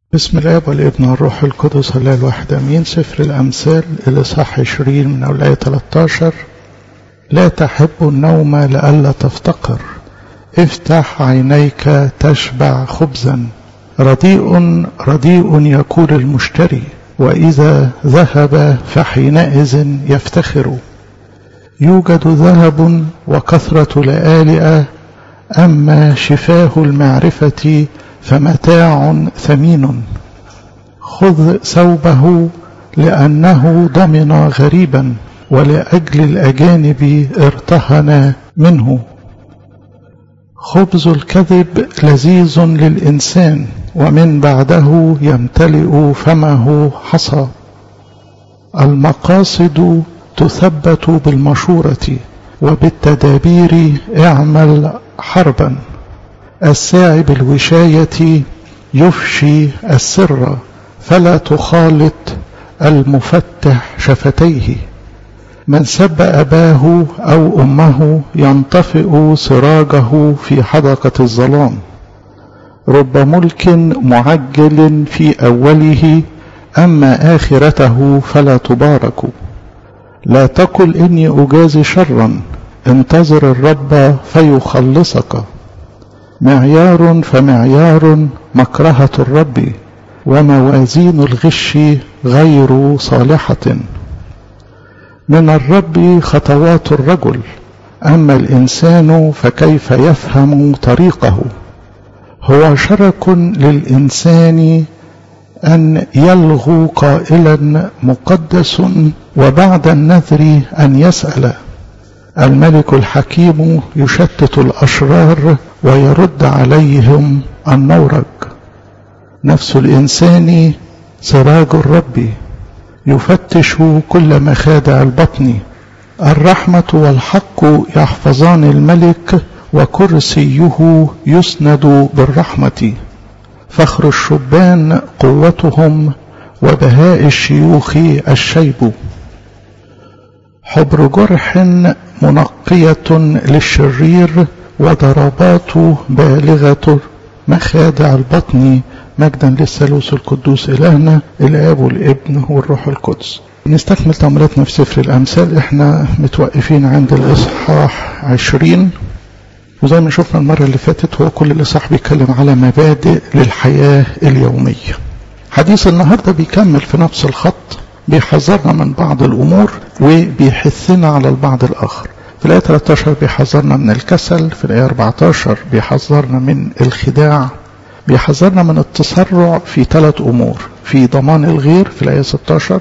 بسم الاب والابن والروح القدس الله الواحد امين سفر الامثال الاصحاح 20 من الايه 13 لا تحب النوم لئلا تفتقر افتح عينيك تشبع خبزا رديء رديء يقول المشتري واذا ذهب فحينئذ يفتخر يوجد ذهب وكثره لآلئة اما شفاه المعرفه فمتاع ثمين خذ ثوبه لأنه ضمن غريبا ولأجل الأجانب ارتهن منه خبز الكذب لذيذ للإنسان ومن بعده يمتلئ فمه حصى المقاصد تثبت بالمشورة وبالتدابير اعمل حربا الساعي بالوشاية يفشي السر فلا تخالط المفتح شفتيه من سب أباه أو أمه ينطفئ سراجه في حدقة الظلام رب ملك معجل في أوله أما آخرته فلا تبارك لا تقل إني أجازي شرا انتظر الرب فيخلصك معيار فمعيار مكرهة الرب وموازين الغش غير صالحة من الرب خطوات الرجل أما الإنسان فكيف يفهم طريقه هو شرك للإنسان أن يلغو قائلا مقدس وبعد النذر أن يسأل الملك الحكيم يشتت الأشرار ويرد عليهم النورج نفس الإنسان سراج الرب يفتش كل مخادع البطن الرحمة والحق يحفظان الملك وكرسيه يسند بالرحمة فخر الشبان قوتهم وبهاء الشيوخ الشيب حبر جرح منقية للشرير وضربات بالغة مخادع البطن مجدا للثالوث القدوس إلهنا الآب والابن والروح القدس نستكمل تأملاتنا في سفر الأمثال احنا متوقفين عند الإصحاح عشرين وزي ما شفنا المرة اللي فاتت هو كل الإصحاح بيتكلم على مبادئ للحياة اليومية حديث النهاردة بيكمل في نفس الخط بيحذرنا من بعض الأمور وبيحثنا على البعض الآخر في الآية 13 بيحذرنا من الكسل في الآية 14 بيحذرنا من الخداع بيحذرنا من التسرع في ثلاث أمور في ضمان الغير في الآية 16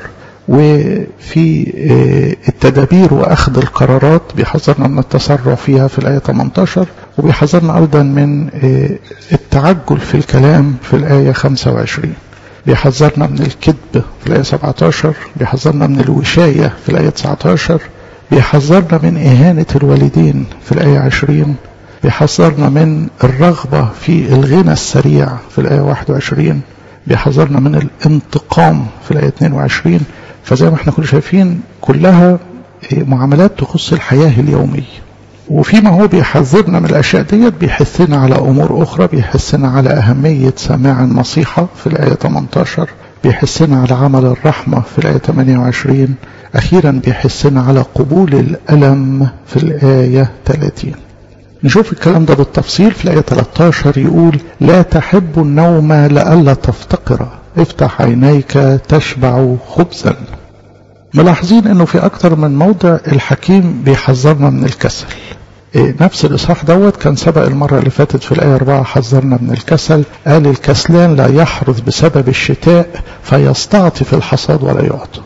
وفي التدابير وأخذ القرارات بيحذرنا من التسرع فيها في الآية 18 وبيحذرنا أيضا من التعجل في الكلام في الآية 25 بيحذرنا من الكذب في الآية 17 بيحذرنا من الوشاية في الآية 19 بيحذرنا من إهانة الوالدين في الآية 20 بيحذرنا من الرغبة في الغنى السريع في الآية 21 بيحذرنا من الانتقام في الآية 22 فزي ما احنا كنا شايفين كلها معاملات تخص الحياة اليومية وفيما هو بيحذرنا من الأشياء ديت بيحثنا على أمور أخرى بيحثنا على أهمية سماع النصيحة في الآية 18 بيحثنا على عمل الرحمة في الآية 28 أخيرا بيحثنا على قبول الألم في الآية 30 نشوف الكلام ده بالتفصيل في الآية 13 يقول لا تحب النوم لئلا تفتقر افتح عينيك تشبع خبزا ملاحظين انه في اكتر من موضع الحكيم بيحذرنا من الكسل نفس الإصحاح دوت كان سبق المرة اللي فاتت في الآية 4 حذرنا من الكسل قال الكسلان لا يحرث بسبب الشتاء فيستعطف الحصاد ولا يعطى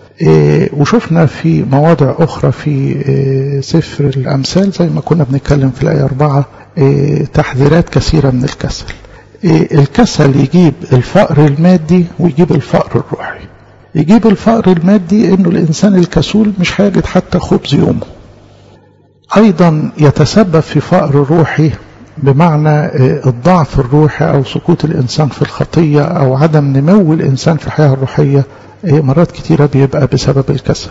وشفنا في مواضع أخرى في سفر الأمثال زي ما كنا بنتكلم في الآية 4 تحذيرات كثيرة من الكسل الكسل يجيب الفقر المادي ويجيب الفقر الروحي يجيب الفقر المادي انه الانسان الكسول مش هيجد حتى خبز يومه ايضا يتسبب في فقر روحي بمعنى الضعف الروحي او سقوط الانسان في الخطيه او عدم نمو الانسان في الحياه الروحيه مرات كتيره بيبقى بسبب الكسل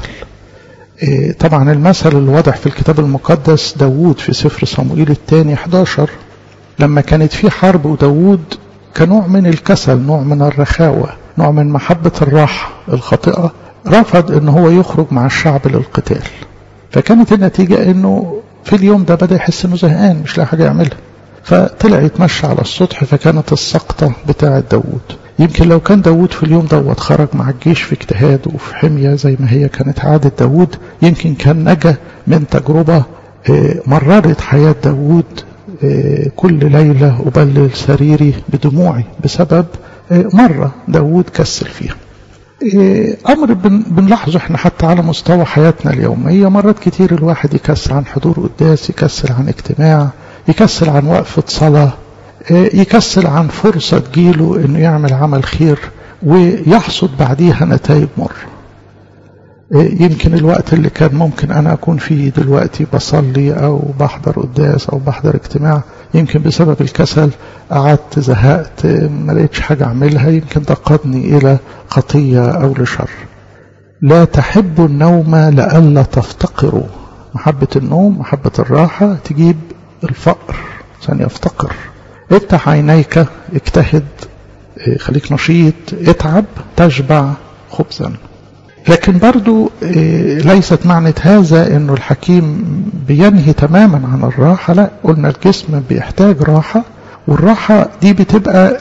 طبعا المثل الواضح في الكتاب المقدس داوود في سفر صموئيل الثاني 11 لما كانت في حرب وداوود كنوع من الكسل نوع من الرخاوة نوع من محبة الراحة الخاطئة رفض ان هو يخرج مع الشعب للقتال فكانت النتيجة انه في اليوم ده بدأ يحس انه زهقان مش لاقي حاجة يعملها فطلع يتمشى على السطح فكانت السقطة بتاعة داوود يمكن لو كان داوود في اليوم دوت خرج مع الجيش في اجتهاد وفي حمية زي ما هي كانت عادة داوود يمكن كان نجا من تجربة مررت حياة داوود كل ليلة أبلل سريري بدموعي بسبب مرة داوود كسل فيها أمر بنلاحظه احنا حتى على مستوى حياتنا اليومية مرات كتير الواحد يكسل عن حضور قداس يكسل عن اجتماع يكسل عن وقفة صلاة يكسل عن فرصة تجيله انه يعمل عمل خير ويحصد بعديها نتائج مر يمكن الوقت اللي كان ممكن انا اكون فيه دلوقتي بصلي او بحضر قداس او بحضر اجتماع يمكن بسبب الكسل قعدت زهقت ما لقيتش حاجة اعملها يمكن ده قادني الى خطية او لشر لا تحب النوم لئلا تفتقروا محبة النوم محبة الراحة تجيب الفقر عشان يفتقر افتح عينيك اجتهد خليك نشيط اتعب تشبع خبزا لكن برضو ليست معنى هذا انه الحكيم بينهي تماما عن الراحة لا قلنا الجسم بيحتاج راحة والراحة دي بتبقى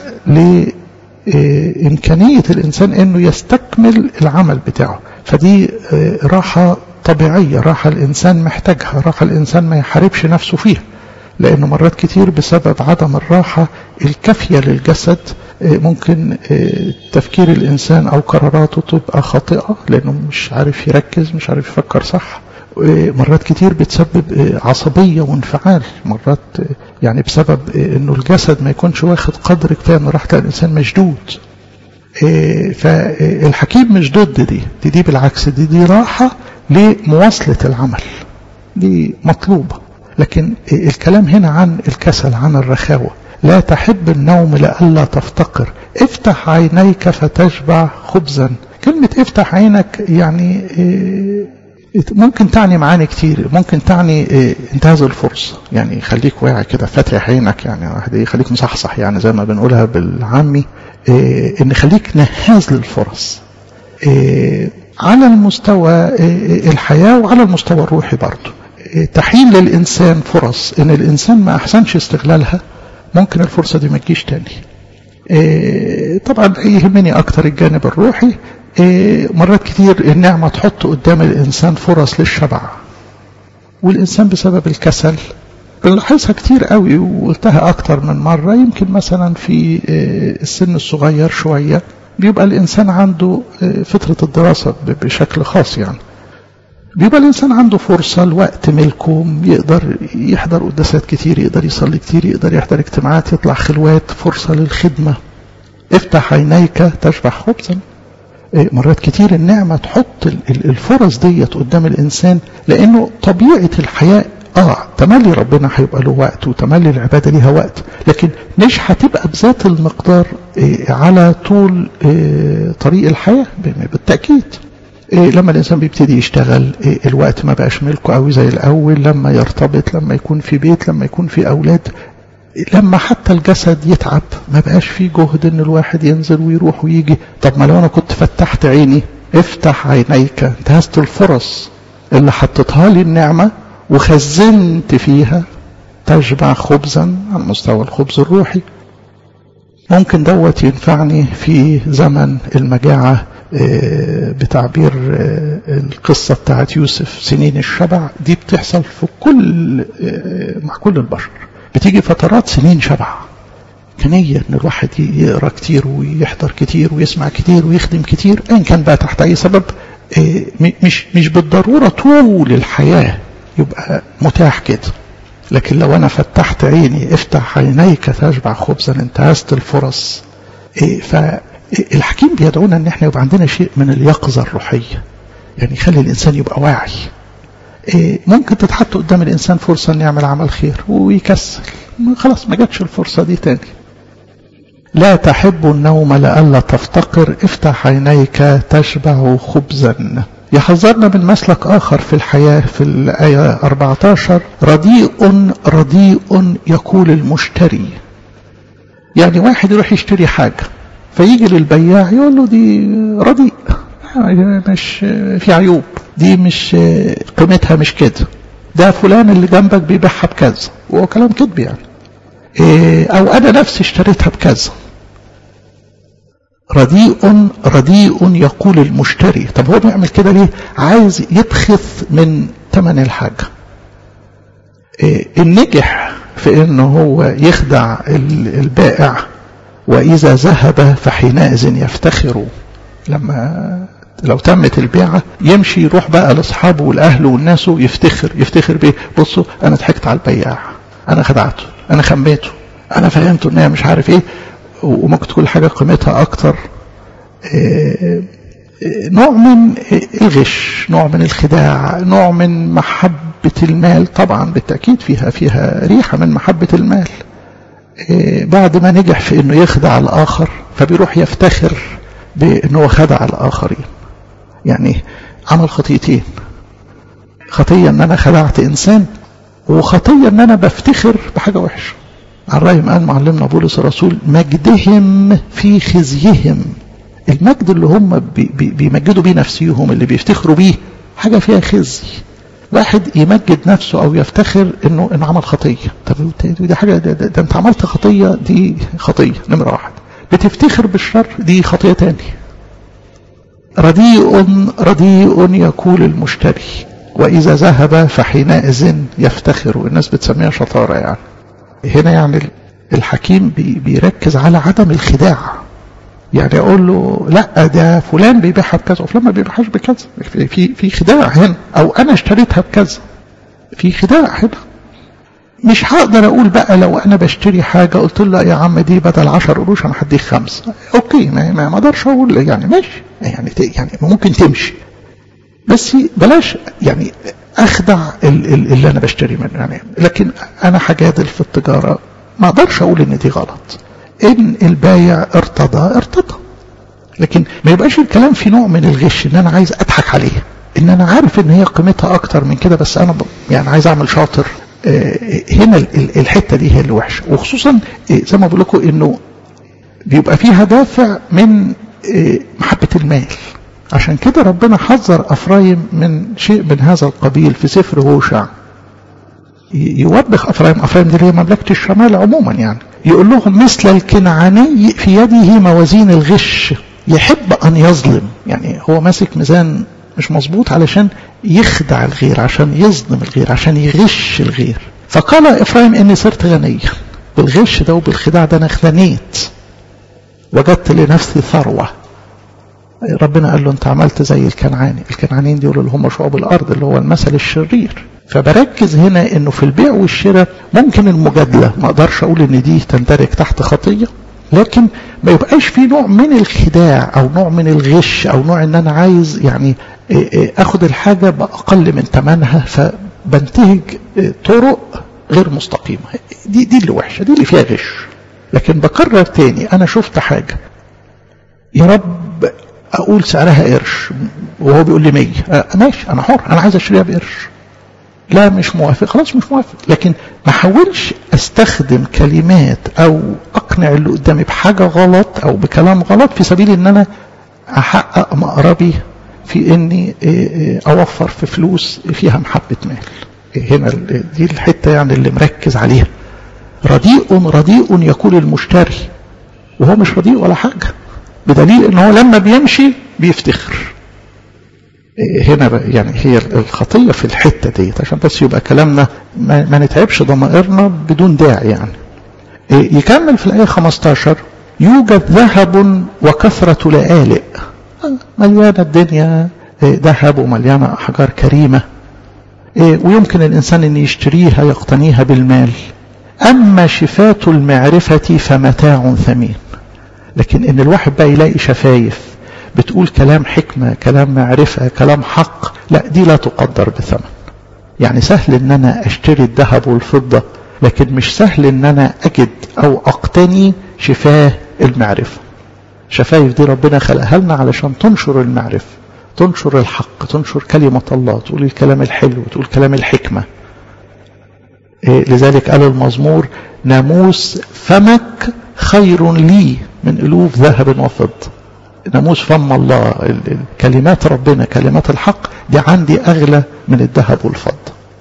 لإمكانية الإنسان انه يستكمل العمل بتاعه فدي راحة طبيعية راحة الإنسان محتاجها راحة الإنسان ما يحاربش نفسه فيها لأنه مرات كتير بسبب عدم الراحة الكافية للجسد ممكن تفكير الإنسان أو قراراته تبقى خاطئة لأنه مش عارف يركز مش عارف يفكر صح مرات كتير بتسبب عصبية وانفعال مرات يعني بسبب أنه الجسد ما يكونش واخد قدر كفاية أن راحة الإنسان مشدود فالحكيم مش ضد دي دي, دي بالعكس دي دي راحة لمواصلة العمل دي مطلوبة لكن الكلام هنا عن الكسل عن الرخاوة لا تحب النوم لئلا تفتقر افتح عينيك فتشبع خبزا كلمة افتح عينك يعني ممكن تعني معاني كتير ممكن تعني انتهاز الفرصة يعني خليك واعي كده فاتح عينك يعني واحد خليك مصحصح يعني زي ما بنقولها بالعامي ان خليك نهاز للفرص على المستوى الحياة وعلى المستوى الروحي برضه تحين للإنسان فرص إن الإنسان ما أحسنش استغلالها ممكن الفرصة دي ما تجيش تاني طبعا يهمني أكتر الجانب الروحي مرات كتير النعمة تحط قدام الإنسان فرص للشبع والإنسان بسبب الكسل بنلاحظها كتير قوي وقلتها أكتر من مرة يمكن مثلا في السن الصغير شوية بيبقى الإنسان عنده فترة الدراسة بشكل خاص يعني بيبقى الإنسان عنده فرصة الوقت ملكه يقدر يحضر قداسات كتير يقدر يصلي كتير يقدر يحضر اجتماعات يطلع خلوات فرصة للخدمة افتح عينيك تشبع خبزا مرات كتير النعمة تحط الفرص ديت قدام الإنسان لأنه طبيعة الحياة آه تملي ربنا هيبقى له وقت وتملي العبادة ليها وقت لكن مش هتبقى بذات المقدار على طول طريق الحياة بالتأكيد لما الإنسان بيبتدي يشتغل الوقت ما بقاش ملكه قوي زي الأول لما يرتبط لما يكون في بيت لما يكون في أولاد لما حتى الجسد يتعب ما بقاش فيه جهد ان الواحد ينزل ويروح ويجي طب ما لو انا كنت فتحت عيني افتح عينيك انتهزت الفرص اللي حطتها لي النعمة وخزنت فيها تشبع خبزا على مستوى الخبز الروحي ممكن دوت ينفعني في زمن المجاعة بتعبير القصة بتاعت يوسف سنين الشبع دي بتحصل في كل مع كل البشر بتيجي فترات سنين شبع كنية ان الواحد يقرا كتير ويحضر كتير ويسمع كتير ويخدم كتير ان كان بقى تحت اي سبب مش مش بالضرورة طول الحياة يبقى متاح كده لكن لو انا فتحت عيني افتح عينيك تشبع خبزا انتهزت الفرص فالحكيم بيدعونا ان احنا يبقى عندنا شيء من اليقظة الروحية يعني يخلي الانسان يبقى واعي ممكن تتحط قدام الإنسان فرصة أن يعمل عمل خير ويكسل خلاص ما جاتش الفرصة دي تاني لا تحب النوم لئلا تفتقر افتح عينيك تشبع خبزا يحذرنا من مسلك آخر في الحياة في الآية 14 رديء رديء يقول المشتري يعني واحد يروح يشتري حاجة فيجي للبياع يقول له دي رديء مش في عيوب دي مش قيمتها مش كده ده فلان اللي جنبك بيبيعها بكذا وهو كلام كذب يعني او انا نفسي اشتريتها بكذا رديء رديء يقول المشتري طب هو بيعمل كده ليه عايز يبخث من ثمن الحاجة النجح في انه هو يخدع البائع واذا ذهب فحينئذ يفتخر لما لو تمت البيعة يمشي يروح بقى لاصحابه والاهل والناس يفتخر يفتخر بيه بصوا انا ضحكت على البياع انا خدعته انا خميته انا فهمته ان هي مش عارف ايه وممكن تكون حاجة قيمتها اكتر نوع من الغش نوع من الخداع نوع من محبة المال طبعا بالتأكيد فيها فيها ريحة من محبة المال بعد ما نجح في انه يخدع الاخر فبيروح يفتخر بانه خدع الاخرين يعني عمل خطيتين خطية ان انا خدعت انسان وخطية ان انا بفتخر بحاجة وحشة عن رأي ما قال معلمنا بولس الرسول مجدهم في خزيهم المجد اللي هم بي بي بيمجدوا بيه نفسيهم اللي بيفتخروا بيه حاجة فيها خزي واحد يمجد نفسه او يفتخر انه انه عمل خطيه طب دي حاجه ده, ده, ده انت عملت خطيه دي خطيه نمره واحد بتفتخر بالشر دي خطيه تاني رديء رديء يقول المشتري واذا ذهب فحينئذ يفتخر الناس بتسميها شطاره يعني هنا يعني الحكيم بي بيركز على عدم الخداع يعني اقول له لا ده فلان بيبيعها بكذا وفلان ما بيبيعهاش بكذا في في خداع هنا او انا اشتريتها بكذا في خداع هنا مش هقدر اقول بقى لو انا بشتري حاجه قلت له يا عم دي بدل 10 قروش انا هديك خمسه اوكي ما ما اقدرش اقول يعني ماشي يعني يعني ممكن تمشي بس بلاش يعني اخدع اللي انا بشتري منه يعني لكن انا هجادل في التجاره ما اقدرش اقول ان دي غلط ان البايع ارتضى ارتضى لكن ما يبقاش الكلام في نوع من الغش ان انا عايز اضحك عليه ان انا عارف ان هي قيمتها اكتر من كده بس انا يعني عايز اعمل شاطر هنا الحته دي هي اللي وحشه وخصوصا زي ما بقول لكم انه بيبقى فيها دافع من محبه المال عشان كده ربنا حذر افرايم من شيء من هذا القبيل في سفر هوشع يوبخ افرايم افرايم دي هي مملكه الشمال عموما يعني يقول لهم مثل الكنعاني في يده موازين الغش يحب ان يظلم يعني هو ماسك ميزان مش مظبوط علشان يخدع الغير عشان يظلم الغير عشان يغش الغير فقال افرايم اني صرت غنيا بالغش ده وبالخداع ده انا غنيت وجدت لنفسي ثروه ربنا قال له انت عملت زي الكنعاني الكنعانيين دول اللي هم شعوب الارض اللي هو المثل الشرير فبركز هنا انه في البيع والشراء ممكن المجادله ما اقدرش اقول ان دي تندرج تحت خطيه لكن ما يبقاش في نوع من الخداع او نوع من الغش او نوع ان انا عايز يعني اخد الحاجه باقل من ثمنها فبنتهج طرق غير مستقيمه دي دي اللي وحشه دي اللي فيها غش لكن بكرر تاني انا شفت حاجه يا رب اقول سعرها قرش وهو بيقول لي 100 أه ماشي انا حر انا عايز اشتريها بقرش لا مش موافق خلاص مش موافق لكن ما حاولش استخدم كلمات او اقنع اللي قدامي بحاجه غلط او بكلام غلط في سبيل ان انا احقق مقربي في اني اوفر في فلوس فيها محبه مال هنا دي الحته يعني اللي مركز عليها رديء رديء يقول المشتري وهو مش رديء ولا حاجه بدليل ان هو لما بيمشي بيفتخر هنا يعني هي الخطية في الحتة ديت عشان بس يبقى كلامنا ما, ما نتعبش ضمائرنا بدون داعي يعني يكمل في الآية 15 يوجد ذهب وكثرة لآلئ مليانة الدنيا ذهب ومليانة أحجار كريمة ويمكن الإنسان أن يشتريها يقتنيها بالمال أما شفاة المعرفة فمتاع ثمين لكن ان الواحد بقى يلاقي شفايف بتقول كلام حكمة كلام معرفة كلام حق لا دي لا تقدر بثمن يعني سهل ان انا اشتري الذهب والفضة لكن مش سهل ان انا اجد او اقتني شفاه المعرفة شفايف دي ربنا خلقها لنا علشان تنشر المعرفة تنشر الحق تنشر كلمة الله تقول الكلام الحلو تقول كلام الحكمة إيه لذلك قال المزمور ناموس فمك خير لي من ألوف ذهب وفضة ناموس فم الله كلمات ربنا كلمات الحق دي عندي أغلى من الذهب والفضة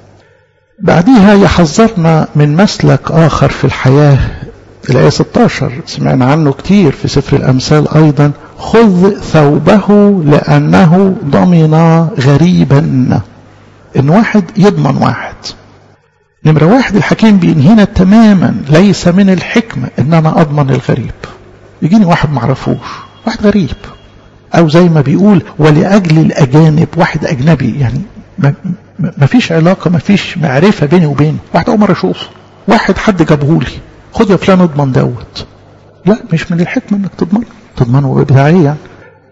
بعديها يحذرنا من مسلك آخر في الحياة الآية 16 سمعنا عنه كتير في سفر الأمثال أيضا خذ ثوبه لأنه ضمن غريبا إن واحد يضمن واحد نمرة واحد الحكيم بينهينا تماما ليس من الحكمة إن أنا أضمن الغريب يجيني واحد معرفوش واحد غريب أو زي ما بيقول ولأجل الأجانب واحد أجنبي يعني ما, ما فيش علاقة ما فيش معرفة بيني وبينه واحد أول مرة أشوفه واحد حد جابهولي خد يا فلان اضمن دوت لا مش من الحكمة انك تضمنه تضمنه بتاع ايه يعني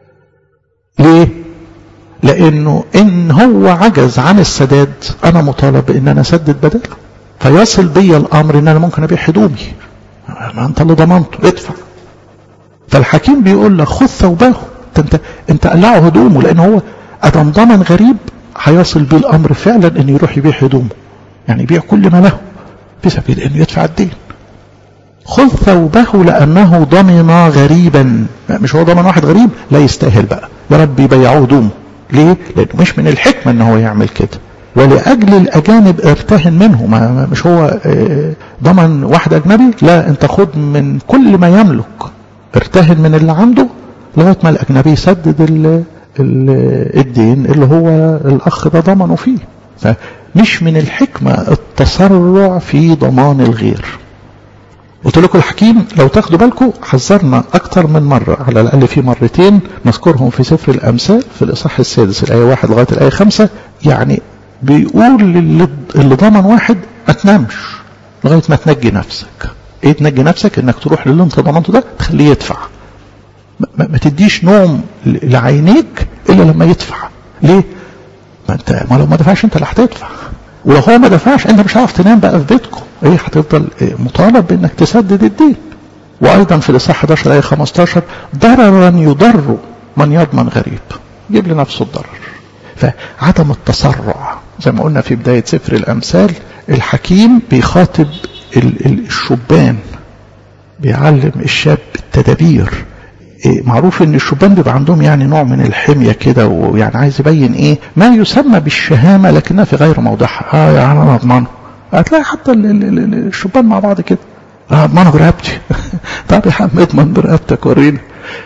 ليه لانه ان هو عجز عن السداد انا مطالب ان انا اسدد بدله فيصل بي الامر ان انا ممكن ابيع هدومي ما انت اللي ضمنته ادفع فالحكيم بيقول لك خذ ثوبه انت انت قلعه هدومه لان هو ادم ضمن غريب هيصل بيه الامر فعلا ان يروح يبيع هدومه يعني يبيع كل ما له في سبيل انه يدفع الدين خذ ثوبه لأنه ضمن غريبا مش هو ضمن واحد غريب لا يستاهل بقى يا رب يبيعوه هدومه ليه؟ لأنه مش من الحكمة ان هو يعمل كده ولأجل الأجانب ارتهن منه ما مش هو ضمن واحد أجنبي لا أنت خد من كل ما يملك ارتهن من اللي عنده لغاية ما الأجنبي يسدد ال ال الدين اللي هو الأخ ده ضمنه فيه فمش من الحكمة التسرع في ضمان الغير قلت لكم الحكيم لو تاخدوا بالكم حذرنا أكتر من مرة على الأقل في مرتين نذكرهم في سفر الأمثال في الإصحاح السادس الآية واحد لغاية الآية خمسة يعني بيقول اللي, اللي ضمن واحد ما تنامش لغاية ما تنجي نفسك ايه تنجي نفسك انك تروح للي انت ضمنته ده تخليه يدفع ما, ما تديش نوم لعينيك الا لما يدفع ليه ما انت ما لو ما دفعش انت اللي هتدفع ولو هو ما دفعش انت مش هتعرف تنام بقى في بيتكم ايه هتفضل مطالب بانك تسدد الدين وايضا في الاصحاح 11 ايه 15 ضررا يضر من يضمن غريب يجيب لنفسه الضرر فعدم التسرع زي ما قلنا في بداية سفر الأمثال الحكيم بيخاطب الشبان بيعلم الشاب التدابير معروف ان الشبان بيبقى عندهم يعني نوع من الحمية كده ويعني عايز يبين ايه ما يسمى بالشهامة لكنها في غير موضعها اه يعني انا اضمنه هتلاقي حتى الشبان مع بعض كده اه اضمنه برقبتي طب يا عم اضمن برقبتك ورينا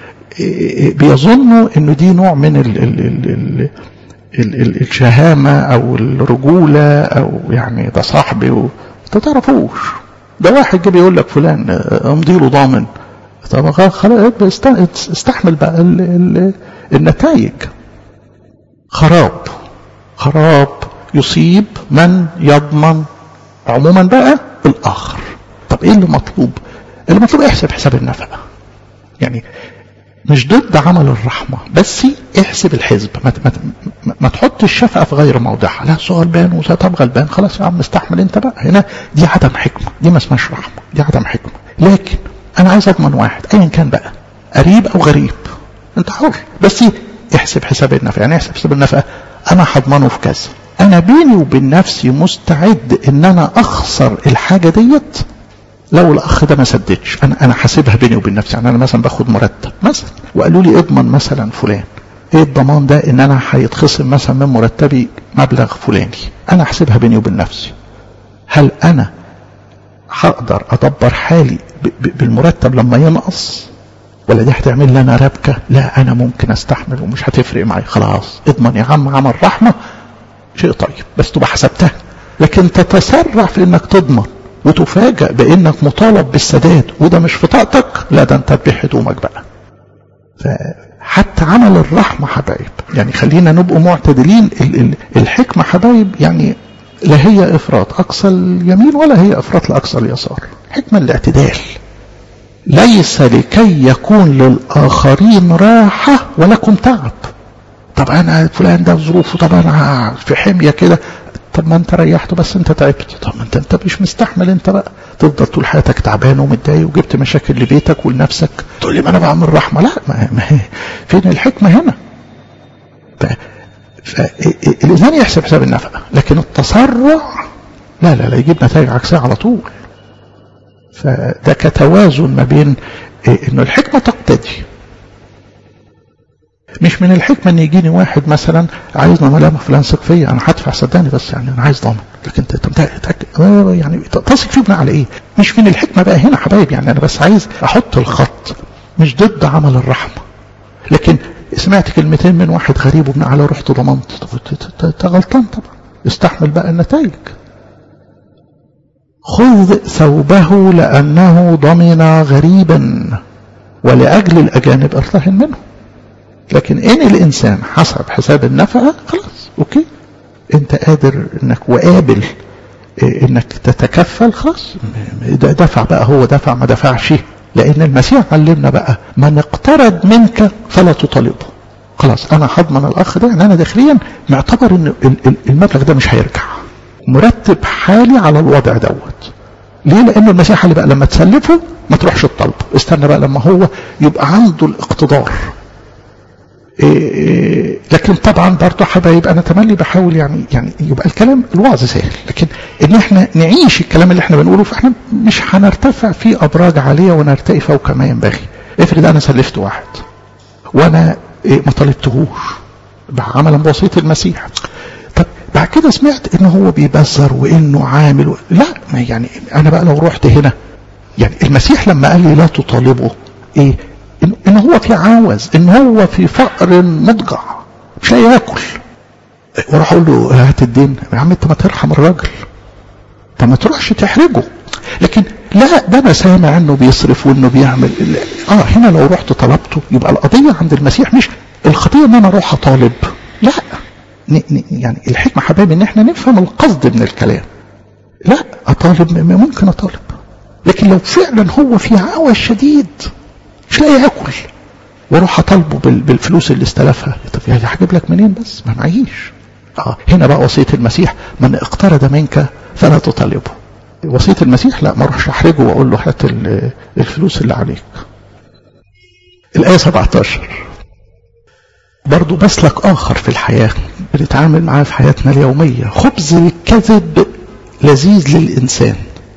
بيظنوا انه دي نوع من ال ال ال ال ال الشهامة او الرجولة او يعني ده صاحبي و... انت تعرفوش ده واحد جه بيقول لك فلان امضي له ضامن طب خلاص استحمل بقى ال ال النتائج خراب خراب يصيب من يضمن عموما بقى الاخر طب ايه اللي مطلوب اللي مطلوب احسب حساب النفقه يعني مش ضد عمل الرحمه بس احسب الحزب ما, ما, ما تحط الشفقه في غير موضعها لا صغر غلبان وطب غلبان خلاص يا عم استحمل انت بقى هنا دي عدم حكمه دي ما اسمهاش رحمه دي عدم حكمه لكن انا عايز اضمن واحد ايا كان بقى قريب او غريب انت حر بس احسب حساب النفقه يعني احسب حساب النفقه انا هضمنه في كذا انا بيني وبين نفسي مستعد ان انا اخسر الحاجه ديت لو الاخ ده ما سددش انا انا حاسبها بيني وبين نفسي يعني انا مثلا باخد مرتب مثلا وقالوا لي اضمن مثلا فلان ايه الضمان ده ان انا هيتخصم مثلا من مرتبي مبلغ فلاني انا احسبها بيني وبين نفسي هل انا هقدر ادبر حالي بالمرتب لما ينقص ولا دي هتعمل لي انا ربكه لا انا ممكن استحمل ومش هتفرق معي خلاص اضمن يا عم عمل رحمه شيء طيب بس تبقى حسبتها لكن تتسرع في انك تضمن وتفاجأ بانك مطالب بالسداد وده مش في طاقتك لا ده انت تبيع هدومك بقى فحتى عمل الرحمه حبايب يعني خلينا نبقوا معتدلين الحكمه حبايب يعني لا هي افراط اقصى اليمين ولا هي افراط لاقصى اليسار حكمه الاعتدال ليس لكي يكون للاخرين راحه ولكم تعب طب انا فلان ده ظروفه طب انا في حميه كده طب ما انت ريحته بس انت تعبت طب ما انت انت مش مستحمل انت بقى تفضل طول حياتك تعبان ومتضايق وجبت مشاكل لبيتك ولنفسك تقول لي ما انا بعمل رحمه لا ما, ما فين الحكمه هنا فالإنسان يحسب حساب النفقة لكن التسرع لا لا لا يجيب نتائج عكسية على طول فده كتوازن ما بين انه الحكمة تقتدي مش من الحكمة ان يجيني واحد مثلا عايزنا ملامح فلان ثق فيا انا هدفع صدقني بس يعني انا عايز ضامن لكن انت يعني تثق فيه على ايه؟ مش من الحكمة بقى هنا حبايب يعني انا بس عايز احط الخط مش ضد عمل الرحمة لكن سمعت كلمتين من واحد غريب وابن على رحت ضمنت انت غلطان طبعا استحمل بقى النتائج خذ ثوبه لأنه ضمن غريبا ولأجل الأجانب ارتهن منه لكن إن الإنسان حسب حساب النفقة خلاص أوكي أنت قادر إنك وقابل إنك تتكفل خلاص دفع بقى هو دفع ما دفعش لأن المسيح علمنا بقى من اقترض منك فلا تطالبه خلاص أنا هضمن الأخ ده إن أنا داخليا معتبر إن المبلغ ده مش هيرجع مرتب حالي على الوضع دوت ليه لأن المسيح اللي بقى لما تسلفه ما تروحش الطلب استنى بقى لما هو يبقى عنده الاقتدار إيه إيه لكن طبعا برضه حبايب انا تملي بحاول يعني يعني يبقى الكلام الوعظ سهل لكن ان احنا نعيش الكلام اللي احنا بنقوله فاحنا مش هنرتفع في ابراج عاليه ونرتقي فوق ما ينبغي افرض انا سلفت واحد وانا إيه ما طالبتهوش عملا بوصيه المسيح طب بعد كده سمعت ان هو بيبذر وانه عامل و... لا ما يعني انا بقى لو رحت هنا يعني المسيح لما قال لي لا تطالبه ايه إن, ان هو في عاوز ان هو في فقر مضجع مش لاقي ياكل واروح اقول له هات الدين يا عم انت ما ترحم الراجل انت ما تروحش تحرجه لكن لا ده انا سامع انه بيصرف وانه بيعمل اه هنا لو رحت طلبته يبقى القضيه عند المسيح مش الخطيه ان انا اروح اطالب لا يعني الحكمه حبايبي ان احنا نفهم القصد من الكلام لا اطالب ممكن اطالب لكن لو فعلا هو في عوز شديد مش لاقي ياكل واروح اطالبه بالفلوس اللي استلفها طب يعني هجيب لك منين بس ما معيش اه هنا بقى وصيه المسيح من اقترض منك فلا تطالبه وصيه المسيح لا ما اروحش احرجه واقول له هات الفلوس اللي عليك الايه 17 برضو مسلك اخر في الحياه بنتعامل معاه في حياتنا اليوميه خبز الكذب لذيذ للانسان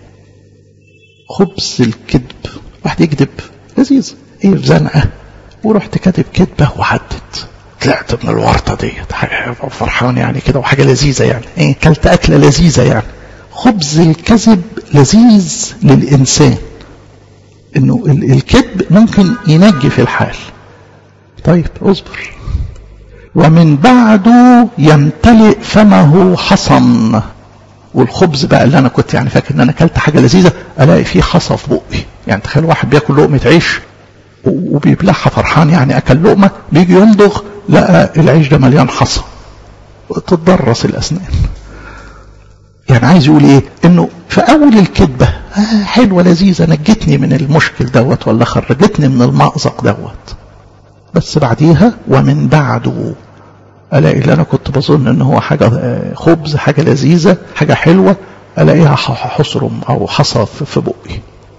خبز الكذب واحد يكذب لذيذ ايه في زنقه ورحت كاتب كذبه وعدت طلعت من الورطه ديت حاجه فرحان يعني كده وحاجه لذيذه يعني ايه كلت اكله لذيذه يعني خبز الكذب لذيذ للانسان انه الكذب ممكن ينجي في الحال طيب اصبر ومن بعده يمتلئ فمه حصن والخبز بقى اللي انا كنت يعني فاكر ان انا اكلت حاجه لذيذه الاقي فيه حصى في بقي يعني تخيل واحد بياكل لقمه عيش وبيبلعها فرحان يعني اكل لقمه بيجي يمضغ لقى العيش ده مليان حصى تتضرس الاسنان يعني عايز يقول ايه انه في اول الكذبه آه حلوه لذيذه نجتني من المشكل دوت ولا خرجتني من المأزق دوت بس بعديها ومن بعده الاقي اللي انا كنت بظن ان هو حاجه خبز حاجه لذيذه حاجه حلوه الاقيها حصرم او حصى في بقي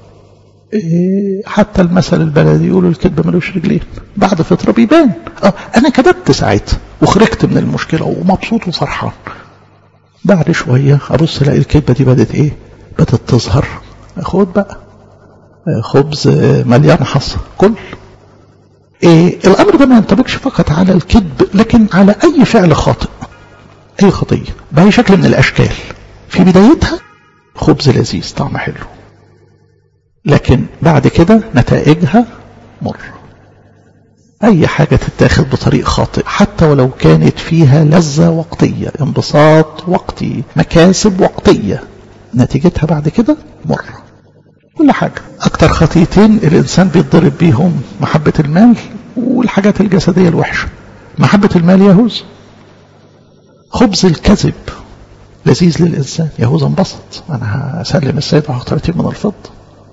حتى المثل البلدي يقولوا الكذب ملوش رجلين بعد فتره بيبان اه انا كذبت ساعتها وخرجت من المشكله ومبسوط وفرحان بعد شويه ابص الاقي الكذبه دي بدات ايه بدات تظهر خد بقى خبز مليان حصى كل إيه الامر ده ما ينطبقش فقط على الكذب لكن على اي فعل خاطئ اي خطيه باي شكل من الاشكال في بدايتها خبز لذيذ طعم حلو لكن بعد كده نتائجها مر اي حاجة تتاخد بطريق خاطئ حتى ولو كانت فيها لذة وقتية انبساط وقتي مكاسب وقتية نتيجتها بعد كده مر كل حاجة أكتر خطيتين الإنسان بيتضرب بيهم محبة المال والحاجات الجسدية الوحشة محبة المال يهوز خبز الكذب لذيذ للإنسان يهوذا انبسط أنا هسلم السيد وهختارتين من الفضة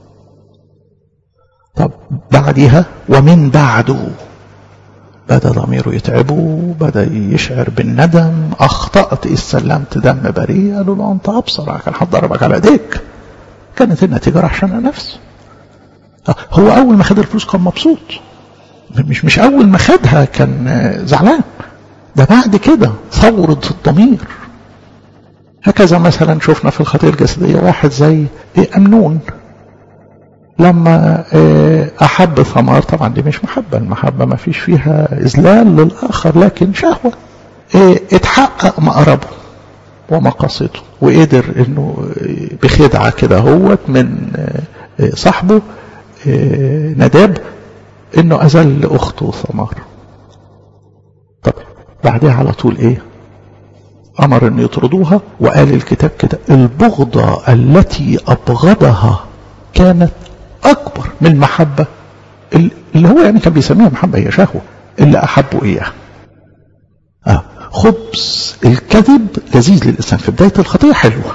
طب بعدها ومن بعده بدأ ضميره يتعبه بدأ يشعر بالندم أخطأت إذ سلمت دم بريء قالوا له أنت أبصر كان هتضربك على إيديك كانت النتيجة راح عشان نفسه هو أول ما خد الفلوس كان مبسوط مش مش أول ما خدها كان زعلان ده بعد كده ثورة الضمير هكذا مثلا شفنا في الخطية الجسدية واحد زي أمنون لما أحب ثمار طبعا دي مش محبة المحبة ما فيش فيها إذلال للآخر لكن شهوة اتحقق مقربه ومقاصده وقدر انه بخدعة كده هوت من صاحبه نداب انه اذل اخته ثمار طب بعدها على طول ايه امر ان يطردوها وقال الكتاب كده البغضة التي ابغضها كانت اكبر من المحبة اللي هو يعني كان بيسميها محبة هي شهوة اللي احبوا اياها آه. خبز الكذب لذيذ للإنسان في بداية الخطية حلوة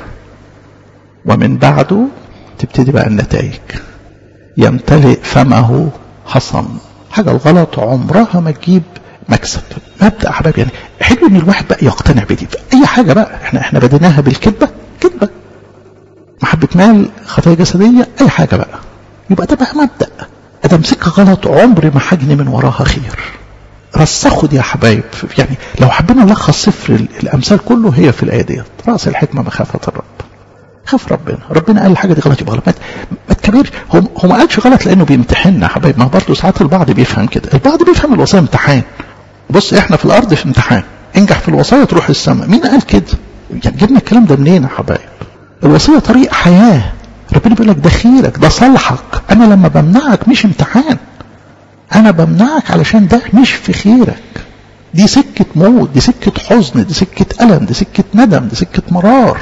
ومن بعده تبتدي بقى النتائج يمتلئ فمه حصن حاجة الغلط عمرها ما تجيب مكسب مبدأ أحباب يعني حلو إن الواحد بقى يقتنع بدي أي حاجة بقى إحنا إحنا بديناها بالكذبة كذبة محبة مال خطايا جسدية أي حاجة بقى يبقى ده بقى مبدأ أدم سكة غلط عمري ما حجني من وراها خير رسخوا دي يا حبايب يعني لو حبينا نلخص سفر الامثال كله هي في الايه ديت راس الحكمه مخافه الرب خاف ربنا ربنا قال الحاجه دي غلط يبقى غلط ما تكبرش هو هو ما قالش غلط لانه بيمتحننا يا حبايب ما برضه ساعات البعض بيفهم كده البعض بيفهم الوصيه امتحان بص احنا في الارض في امتحان انجح في الوصيه تروح السماء مين قال كده يعني جبنا الكلام ده منين يا حبايب الوصيه طريق حياه ربنا بيقول لك ده خيرك ده صالحك انا لما بمنعك مش امتحان انا بمنعك علشان ده مش في خيرك دي سكة موت دي سكة حزن دي سكة ألم دي سكة ندم دي سكة مرار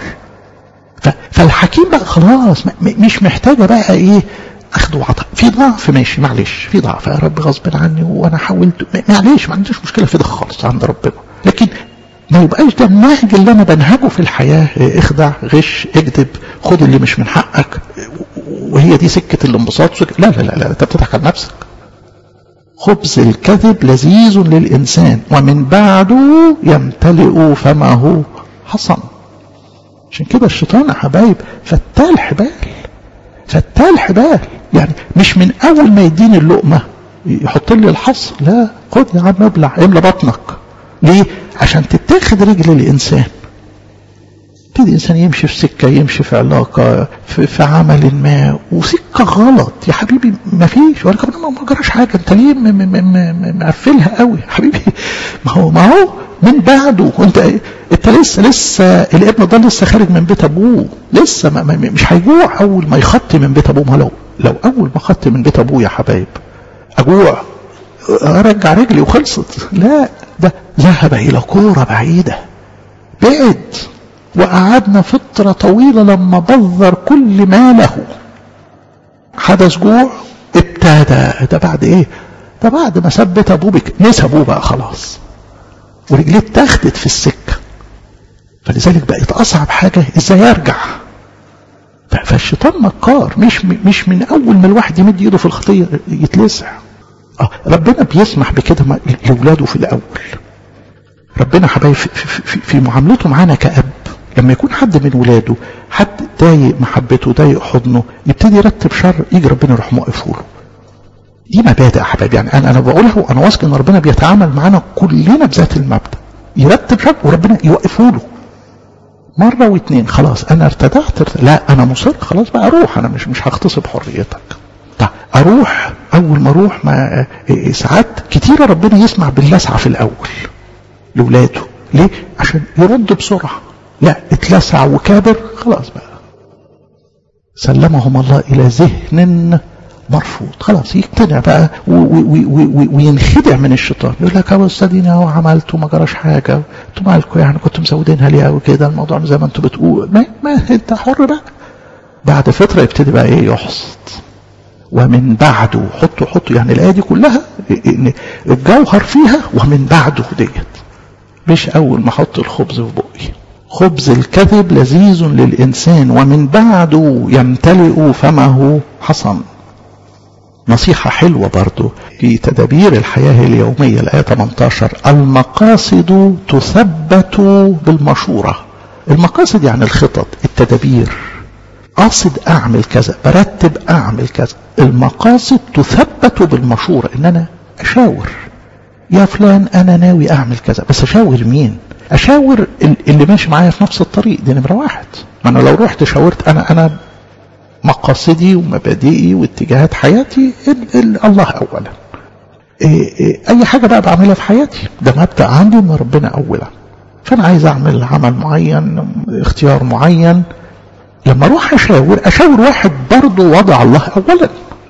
فالحكيم بقى خلاص مش محتاجة بقى ايه اخد وعطاء في ضعف ماشي معلش في ضعف يا رب غصب عني وانا حاولت معلش ما عنديش مشكلة في ده خالص عند ربنا لكن ما يبقاش ده النهج اللي انا بنهجه في الحياة اخدع غش اكذب خد اللي مش من حقك وهي دي سكة الانبساط لا لا لا لا انت بتضحك على نفسك خبز الكذب لذيذ للإنسان ومن بعده يمتلئ فمه حصن عشان كده الشيطان يا حبايب فتال حبال فتال حبال يعني مش من أول ما يديني اللقمة يحط لي الحص لا خد يا عم ابلع املى بطنك ليه عشان تتاخد رجل الإنسان يبتدي الإنسان يمشي في سكة يمشي في علاقة في, في عمل ما وسكة غلط يا حبيبي ما فيش ولا كمان ما جراش حاجة أنت ليه مقفلها قوي حبيبي ما هو ما هو من بعده وانت انت لسه لسه الابن ده لسه خارج من بيت ابوه لسه ما ما مش هيجوع اول ما يخطي من بيت ابوه ما لو لو اول ما خطي من بيت ابوه يا حبايب اجوع ارجع رجلي وخلصت لا ده ذهب الى كوره بعيده بعد وقعدنا فترة طويلة لما بذر كل ماله حدث جوع ابتدى ده بعد ايه ده بعد ما ثبت ابوه بك نسى ابوه بقى خلاص ورجليه اتاخدت في السكة فلذلك بقت اصعب حاجة ازاي يرجع فالشيطان مكار مش مش من اول ما الواحد يمد ايده في الخطية يتلسع اه ربنا بيسمح بكده لاولاده في الاول ربنا حبايب في, في, في, في معاملته معانا كأب لما يكون حد من ولاده حد ضايق محبته ضايق حضنه يبتدي يرتب شر يجي ربنا يروح موقفه له دي مبادئ يا حبايبي يعني انا انا بقولها وانا واثق ان ربنا بيتعامل معانا كلنا بذات المبدا يرتب شر وربنا يوقفه له مره واثنين خلاص انا ارتدعت لا انا مصر خلاص بقى اروح انا مش مش هغتصب حريتك طيب اروح اول ما اروح ما ساعات كتيره ربنا يسمع باللسعه في الاول لاولاده ليه عشان يرد بسرعه لا اتلسع وكابر خلاص بقى سلمهم الله إلى ذهن مرفوض خلاص يقتنع بقى وينخدع من الشيطان يقول لك يا استاذين اهو عملت وما جراش حاجه انتوا مالكم يعني كنتوا مسودينها ليه قوي كده الموضوع زي ما انتوا بتقول ما, ما انت حر بقى بعد فتره يبتدي بقى ايه يحصد ومن بعده حطوا حطوا يعني الايه دي كلها ان الجوهر فيها ومن بعده ديت مش اول ما احط الخبز في بقي خبز الكذب لذيذ للإنسان ومن بعده يمتلئ فمه حصن نصيحة حلوة برضو في تدابير الحياة اليومية الآية 18 المقاصد تثبت بالمشورة المقاصد يعني الخطط التدابير قاصد أعمل كذا برتب أعمل كذا المقاصد تثبت بالمشورة إن أنا أشاور يا فلان أنا ناوي أعمل كذا بس أشاور مين اشاور اللي ماشي معايا في نفس الطريق دي نمره واحد ما انا لو رحت شاورت انا انا مقاصدي ومبادئي واتجاهات حياتي ال ال الله اولا إيه إيه اي حاجه بقى بعملها في حياتي ده مبدا عندي ان ربنا اولا فانا عايز اعمل عمل معين اختيار معين لما اروح اشاور اشاور واحد برضه وضع الله اولا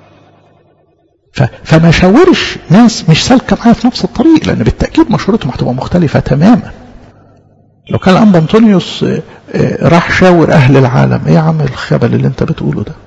فما شاورش ناس مش سالكه معايا في نفس الطريق لان بالتاكيد مشورتهم هتبقى مختلفه تماما لو كان الانبا انطونيوس راح شاور اهل العالم ايه يا عم الخبل اللي انت بتقوله ده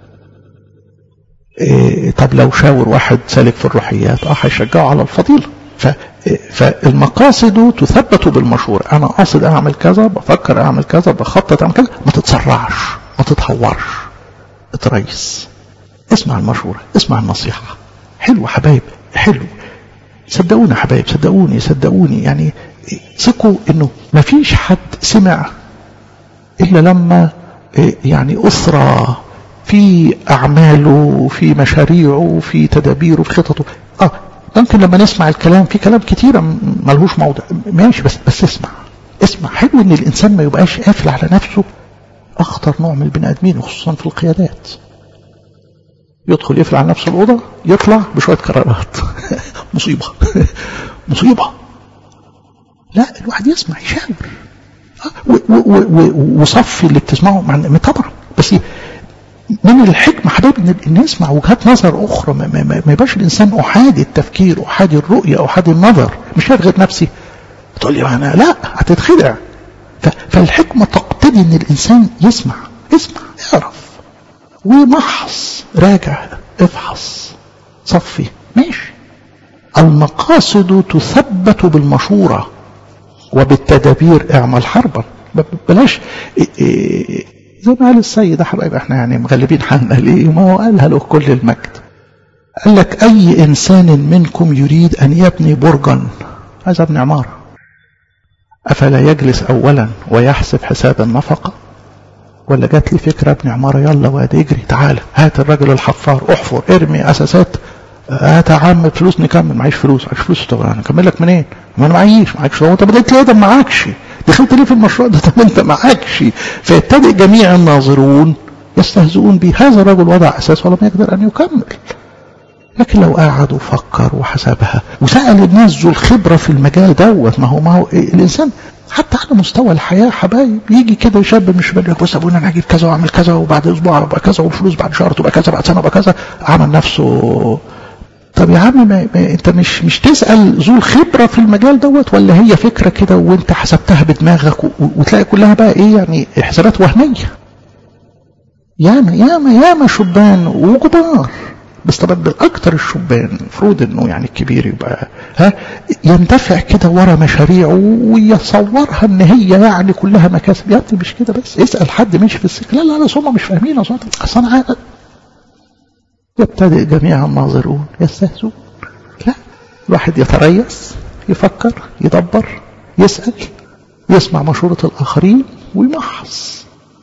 إيه طب لو شاور واحد سالك في الروحيات اه هيشجعه على الفضيله ف فالمقاصد تثبت بالمشورة أنا قاصد أعمل كذا بفكر أعمل كذا بخطط أعمل كذا ما تتسرعش ما تتهورش اتريس اسمع المشورة اسمع النصيحة حلو حبايب حلو صدقوني يا حبايب صدقوني صدقوني يعني ثقوا انه ما فيش حد سمع الا لما يعني اسرى في اعماله في مشاريعه في تدابيره في خططه اه ممكن لما نسمع الكلام في كلام كتير ملهوش موضع ماشي بس بس اسمع اسمع حلو ان الانسان ما يبقاش قافل على نفسه اخطر نوع من البني ادمين وخصوصا في القيادات يدخل يقفل على نفسه الاوضه يطلع بشويه قرارات مصيبه مصيبه لا الواحد يسمع يشاور وصفي اللي بتسمعه مع طبعا بس من الحكمة حبايبي ان نسمع وجهات نظر اخرى ما, ما, ما يبقاش الانسان احادي التفكير احادي الرؤية احادي النظر مش شايف غير نفسي تقول لي انا لا هتتخدع فالحكمة تقتضي ان الانسان يسمع اسمع اعرف ومحص راجع افحص صفي ماشي المقاصد تثبت بالمشورة وبالتدابير اعمل حربا بلاش زي ما قال السيد حبايب احنا يعني مغلبين حالنا ليه ما هو قالها له كل المجد قال لك اي انسان منكم يريد ان يبني برجا عايز ابني عماره افلا يجلس اولا ويحسب حساب النفقه ولا جات لي فكره ابني عماره يلا واد اجري تعالى هات الراجل الحفار احفر ارمي اساسات هات يا عم فلوس نكمل معيش فلوس معيش فلوس طب انا اكمل لك منين؟ ما انا معيش معكش هو انت بدات ليه ده معكش دخلت ليه في المشروع ده طب انت معكش فيبتدئ جميع الناظرون يستهزئون به هذا الرجل وضع اساس ولم يقدر ان يكمل لكن لو قعد وفكر وحسبها وسأل الناس ذو الخبرة في المجال دوت ما هو ما هو إيه الإنسان حتى على مستوى الحياة حبايب يجي كده شاب مش بدك بص ابونا انا هجيب كذا واعمل كذا وبعد اسبوع ابقى كذا والفلوس بعد شهر تبقى كذا بعد سنه ابقى كذا عمل نفسه طب يا عم ما ما انت مش مش تسال ذو الخبره في المجال دوت ولا هي فكره كده وانت حسبتها بدماغك وتلاقي كلها بقى ايه يعني حسابات وهميه ياما ياما ياما شبان وكبار بس طبعا بالاكثر الشبان المفروض انه يعني الكبير يبقى ها يندفع كده ورا مشاريعه ويصورها ان هي يعني كلها مكاسب يا ابني مش كده بس اسال حد ماشي في السكه لا لا لا هم مش فاهمين اصلا اصل انا يبتدئ جميع الناظرون يستهزئون لا الواحد يتريث يفكر يدبر يسأل يسمع مشورة الآخرين ويمحص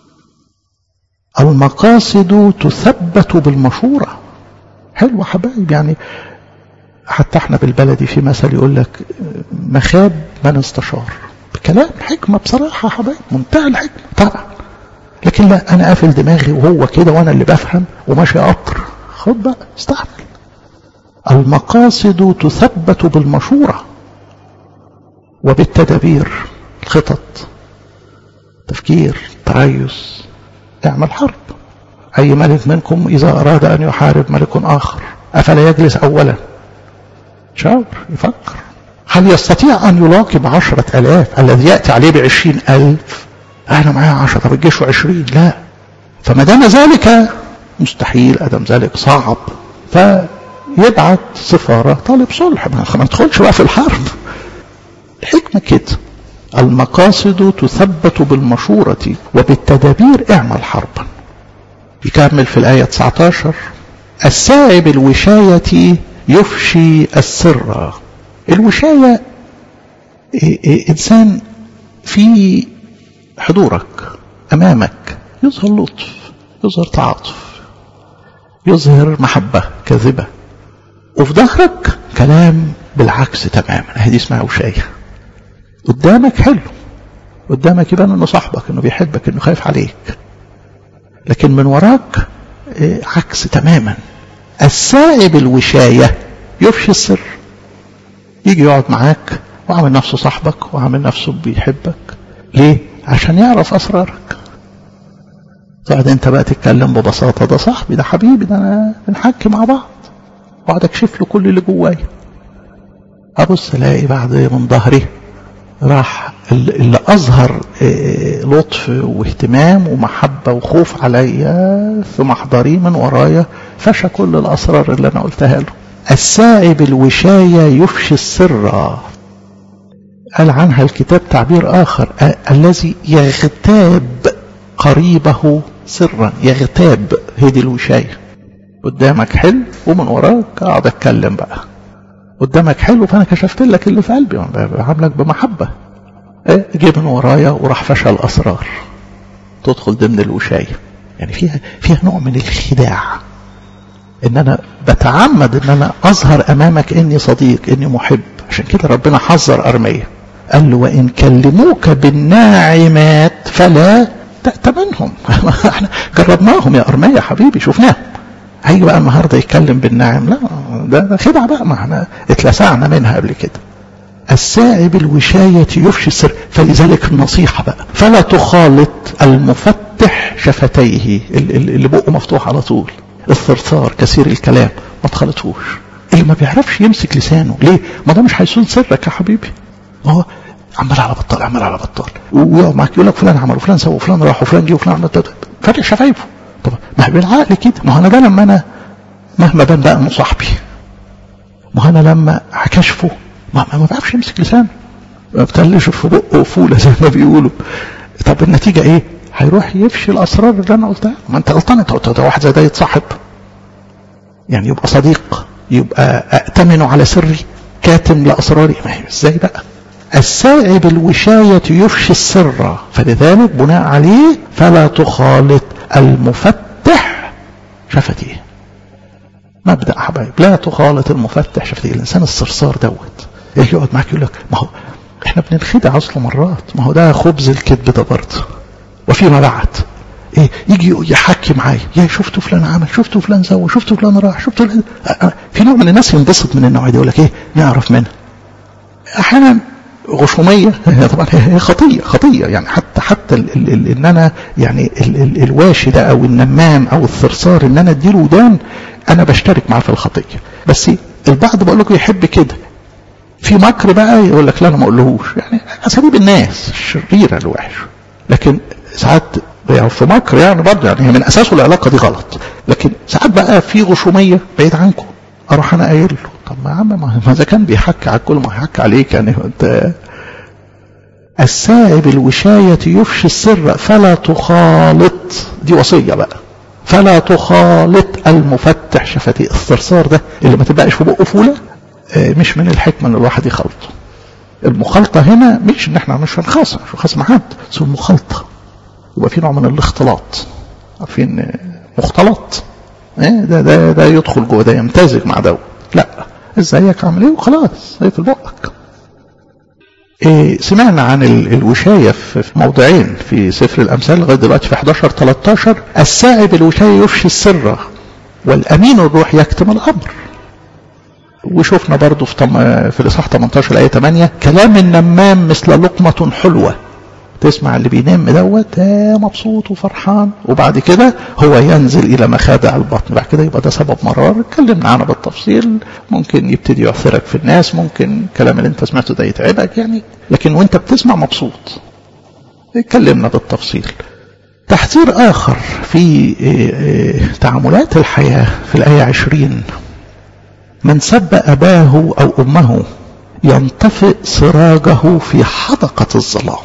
المقاصد تثبت بالمشورة حلوة حبايب يعني حتى احنا بالبلدي في مثل يقول لك مخاب من استشار بكلام حكمة بصراحة حبايب منتهى الحكمة طبعا لكن لا انا قافل دماغي وهو كده وانا اللي بفهم وماشي قطر خد بقى استحمل المقاصد تثبت بالمشورة وبالتدابير الخطط تفكير تريث اعمل حرب أي ملك منكم إذا أراد أن يحارب ملك آخر أفلا يجلس أولا شاور يفكر هل يستطيع أن يلاقي بعشرة ألاف الذي يأتي عليه بعشرين ألف أنا معايا عشرة طب الجيش عشرين لا فما دام ذلك مستحيل أدم ذلك صعب فيبعت سفارة طالب صلح ما ندخلش بقى في الحرب الحكمة كده المقاصد تثبت بالمشورة وبالتدابير اعمل حربا يكمل في الآية 19 السائب الوشاية يفشي السر الوشاية إنسان في حضورك أمامك يظهر لطف يظهر تعاطف يظهر محبة كاذبة وفي ظهرك كلام بالعكس تماما هذه اسمها وشاية قدامك حلو قدامك يبان انه صاحبك انه بيحبك انه خايف عليك لكن من وراك إيه عكس تماما السائب الوشاية يفشي السر يجي يقعد معاك وعامل نفسه صاحبك وعامل نفسه بيحبك ليه عشان يعرف أسرارك تقعد انت بقى تتكلم ببساطة ده صاحبي ده حبيبي ده انا بنحكي مع بعض واقعد اكشف له كل اللي جوايا ابص الاقي بعد من ظهري راح اللي اظهر لطف واهتمام ومحبة وخوف عليا في محضري من ورايا فشى كل الاسرار اللي انا قلتها له السائب الوشاية يفشي السر قال عنها الكتاب تعبير اخر الذي يغتاب قريبه سرا يغتاب هي دي الوشاية قدامك حلو ومن وراك اقعد اتكلم بقى قدامك حلو فانا كشفت لك اللي في قلبي بعاملك بمحبة ايه جه من ورايا وراح فشى الاسرار تدخل ضمن الوشاية يعني فيها فيها نوع من الخداع ان انا بتعمد ان انا اظهر امامك اني صديق اني محب عشان كده ربنا حذر ارميه قال له وان كلموك بالناعمات فلا تأتمنهم احنا جربناهم يا ارميه حبيبي شفناهم هيجي بقى النهارده يتكلم بالناعم لا ده ده خدعه بقى ما احنا اتلسعنا منها قبل كده الساعب الوشاية يفشي السر فلذلك النصيحة بقى فلا تخالط المفتح شفتيه اللي بقه مفتوح على طول الثرثار كثير الكلام ما تخالطهوش اللي ما بيعرفش يمسك لسانه ليه ما ده مش هيصون سرك يا حبيبي ما هو عمال على بطال عمال على بطال ويقعد معاك يقول لك فلان عمل وفلان سوى وفلان راح وفلان جه وفلان عمل فاتح شفايفه طب ما بالعقل كده ما هو انا ده لما انا مهما بان بقى انه صاحبي ما انا لما هكشفه ما, ما بعرفش يمسك لسانه ما بتلش في بقه فوله زي ما بيقولوا طب النتيجه ايه؟ هيروح يفشي الاسرار اللي انا قلتها ما انت غلطان انت ده واحد زي ده يتصاحب يعني يبقى صديق يبقى ائتمنه على سري كاتم لاسراري ما هي ازاي بقى؟ السائب الوشاية يفشي السر فلذلك بناء عليه فلا تخالط المفتح شفتيه مبدأ حبايب لا تخالط المفتح شفتيه الإنسان الصرصار دوت يجي يقعد معاك يقول لك ما هو احنا بننخدع اصله مرات ما هو ده خبز الكذب ده برضه وفيما بعد ايه يجي يحكي معايا يا شفتوا فلان عمل شفتوا فلان سوى شفتوا فلان راح شفتوا فلان في نوع من الناس ينبسط من النوع ده يقول لك ايه نعرف منها احيانا غشوميه طبعا هي خطيه خطيه يعني حتى حتى ال ال ال ان انا يعني ال ال الواشي ده او النمام او الثرثار ان انا اديله ودان انا بشترك معاه في الخطيه بس البعض بقول لكم يحب كده في مكر بقى يقول لك لا انا ما اقولهوش يعني اساليب الناس الشريره الوحش لكن ساعات يعني في مكر يعني برضه يعني من اساسه العلاقه دي غلط لكن ساعات بقى في غشوميه بعيد عنكم اروح انا قايل له طب ما يا عم ما اذا كان بيحكي على الكل ما هيحكي عليك يعني انت السائب الوشاية يفشي السر فلا تخالط دي وصية بقى فلا تخالط المفتح شفتيه الثرثار ده اللي ما تبقاش في بقه فولة مش من الحكمة ان الواحد يخلطه المخالطة هنا مش ان احنا مش هنخاصم مش هنخاصم حد بس المخالطة يبقى في نوع من الاختلاط عارفين مختلط ايه ده ده ده يدخل جوه ده يمتزج مع دوت لا ازيك عامل ايه وخلاص هي في بقك إيه سمعنا عن الوشاية في موضعين في سفر الأمثال لغاية دلوقتي في 11 13 السائب الوشاية يفشي السر والأمين الروح يكتم الأمر وشفنا برضو في, طم... في الإصحاح 18 الآية 8 كلام النمام مثل لقمة حلوة تسمع اللي بينام دوت مبسوط وفرحان وبعد كده هو ينزل الى مخادع البطن بعد كده يبقى ده سبب مرار اتكلمنا عنه بالتفصيل ممكن يبتدي يعثرك في الناس ممكن الكلام اللي انت سمعته ده يتعبك يعني لكن وانت بتسمع مبسوط اتكلمنا بالتفصيل تحذير اخر في تعاملات الحياه في الايه عشرين من سب اباه او امه ينطفئ سراجه في حدقه الظلام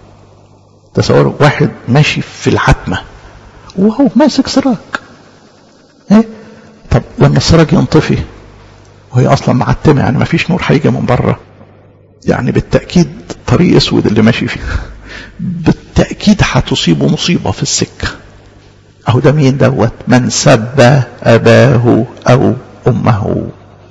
تصور واحد ماشي في العتمة وهو ماسك سراج ايه طب لما السراج ينطفي وهي اصلا معتمة يعني ما فيش نور هيجي من بره يعني بالتأكيد طريق اسود اللي ماشي فيه بالتأكيد هتصيبه مصيبة في السكة اهو ده مين دوت من سب اباه او امه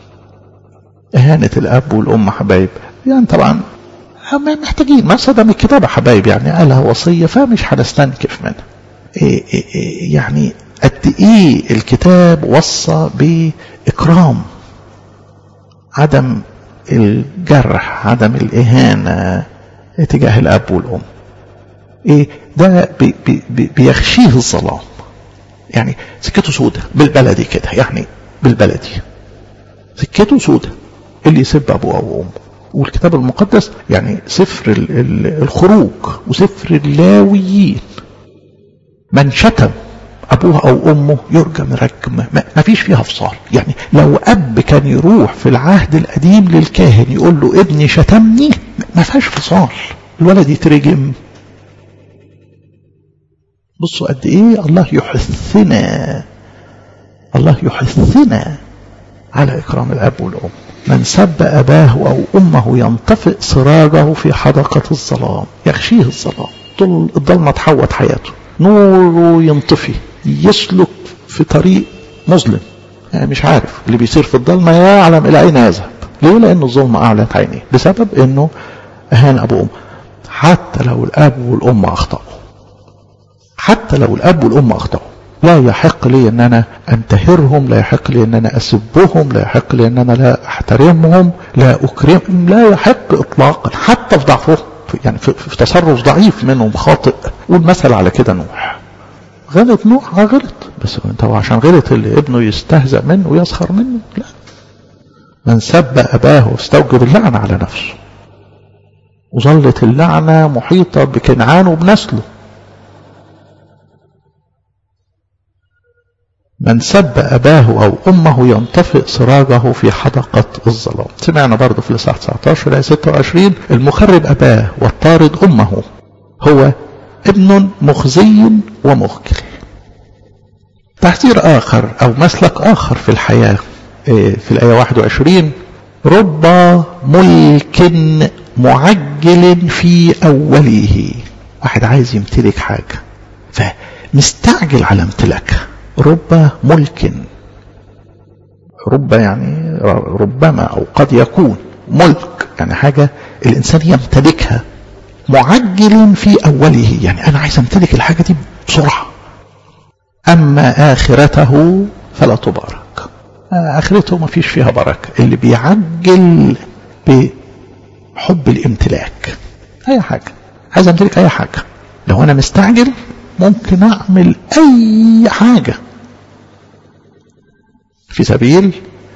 اهانة الاب والام حبايب يعني طبعا محتاجين ما صدم الكتابة حبايب يعني قالها وصية فمش هنستنكف منها إيه إيه إيه يعني قد ايه الكتاب وصى باكرام عدم الجرح عدم الاهانه تجاه الاب والام ايه ده بي بي بيخشيه الظلام يعني سكته سودة بالبلدي كده يعني بالبلدي سكته سودة اللي يسب ابوه او امه والكتاب المقدس يعني سفر ال ال الخروج وسفر اللاويين من شتم ابوه او امه يرجم رجم ما فيش فيها فصال يعني لو اب كان يروح في العهد القديم للكاهن يقول له ابني شتمني ما فيهاش فصال الولد يترجم بصوا قد ايه الله يحثنا الله يحثنا على اكرام الاب والام من سب اباه او امه ينطفئ سراجه في حدقه الظلام يغشيه الظلام طول الضلمه تحوط حياته نوره ينطفي يسلك في طريق مظلم يعني مش عارف اللي بيصير في الضلمه يعلم الى اين يذهب ليه لان الظلمه اعلت عينيه بسبب انه اهان ابو وامه حتى لو الاب والام اخطاوا حتى لو الاب والام اخطاوا لا يحق لي ان انا انتهرهم لا يحق لي ان انا اسبهم لا يحق لي ان انا لا احترمهم لا اكرمهم لا يحق اطلاقا حتى في ضعفهم يعني في, في تصرف ضعيف منهم خاطئ والمثل على كده نوح غلط نوح اه غلط بس انت هو عشان غلط اللي ابنه يستهزأ منه ويسخر منه لا من سب اباه استوجب اللعنه على نفسه وظلت اللعنه محيطه بكنعان وبنسله من سب أباه أو أمه ينطفئ سراجه في حدقة الظلام سمعنا برضه في الإصحاح 19 آية 26 المخرب أباه والطارد أمه هو ابن مخزي ومخجل تحذير آخر أو مسلك آخر في الحياة في الآية 21 رب ملك معجل في أوله واحد عايز يمتلك حاجة فمستعجل على امتلاكها رب ملك رب يعني ربما أو قد يكون ملك يعني حاجة الإنسان يمتلكها معجل في أوله يعني أنا عايز أمتلك الحاجة دي بسرعة أما آخرته فلا تبارك آخرته ما فيش فيها بركة اللي بيعجل بحب الامتلاك أي حاجة عايز أمتلك أي حاجة لو أنا مستعجل ممكن أعمل أي حاجة في سبيل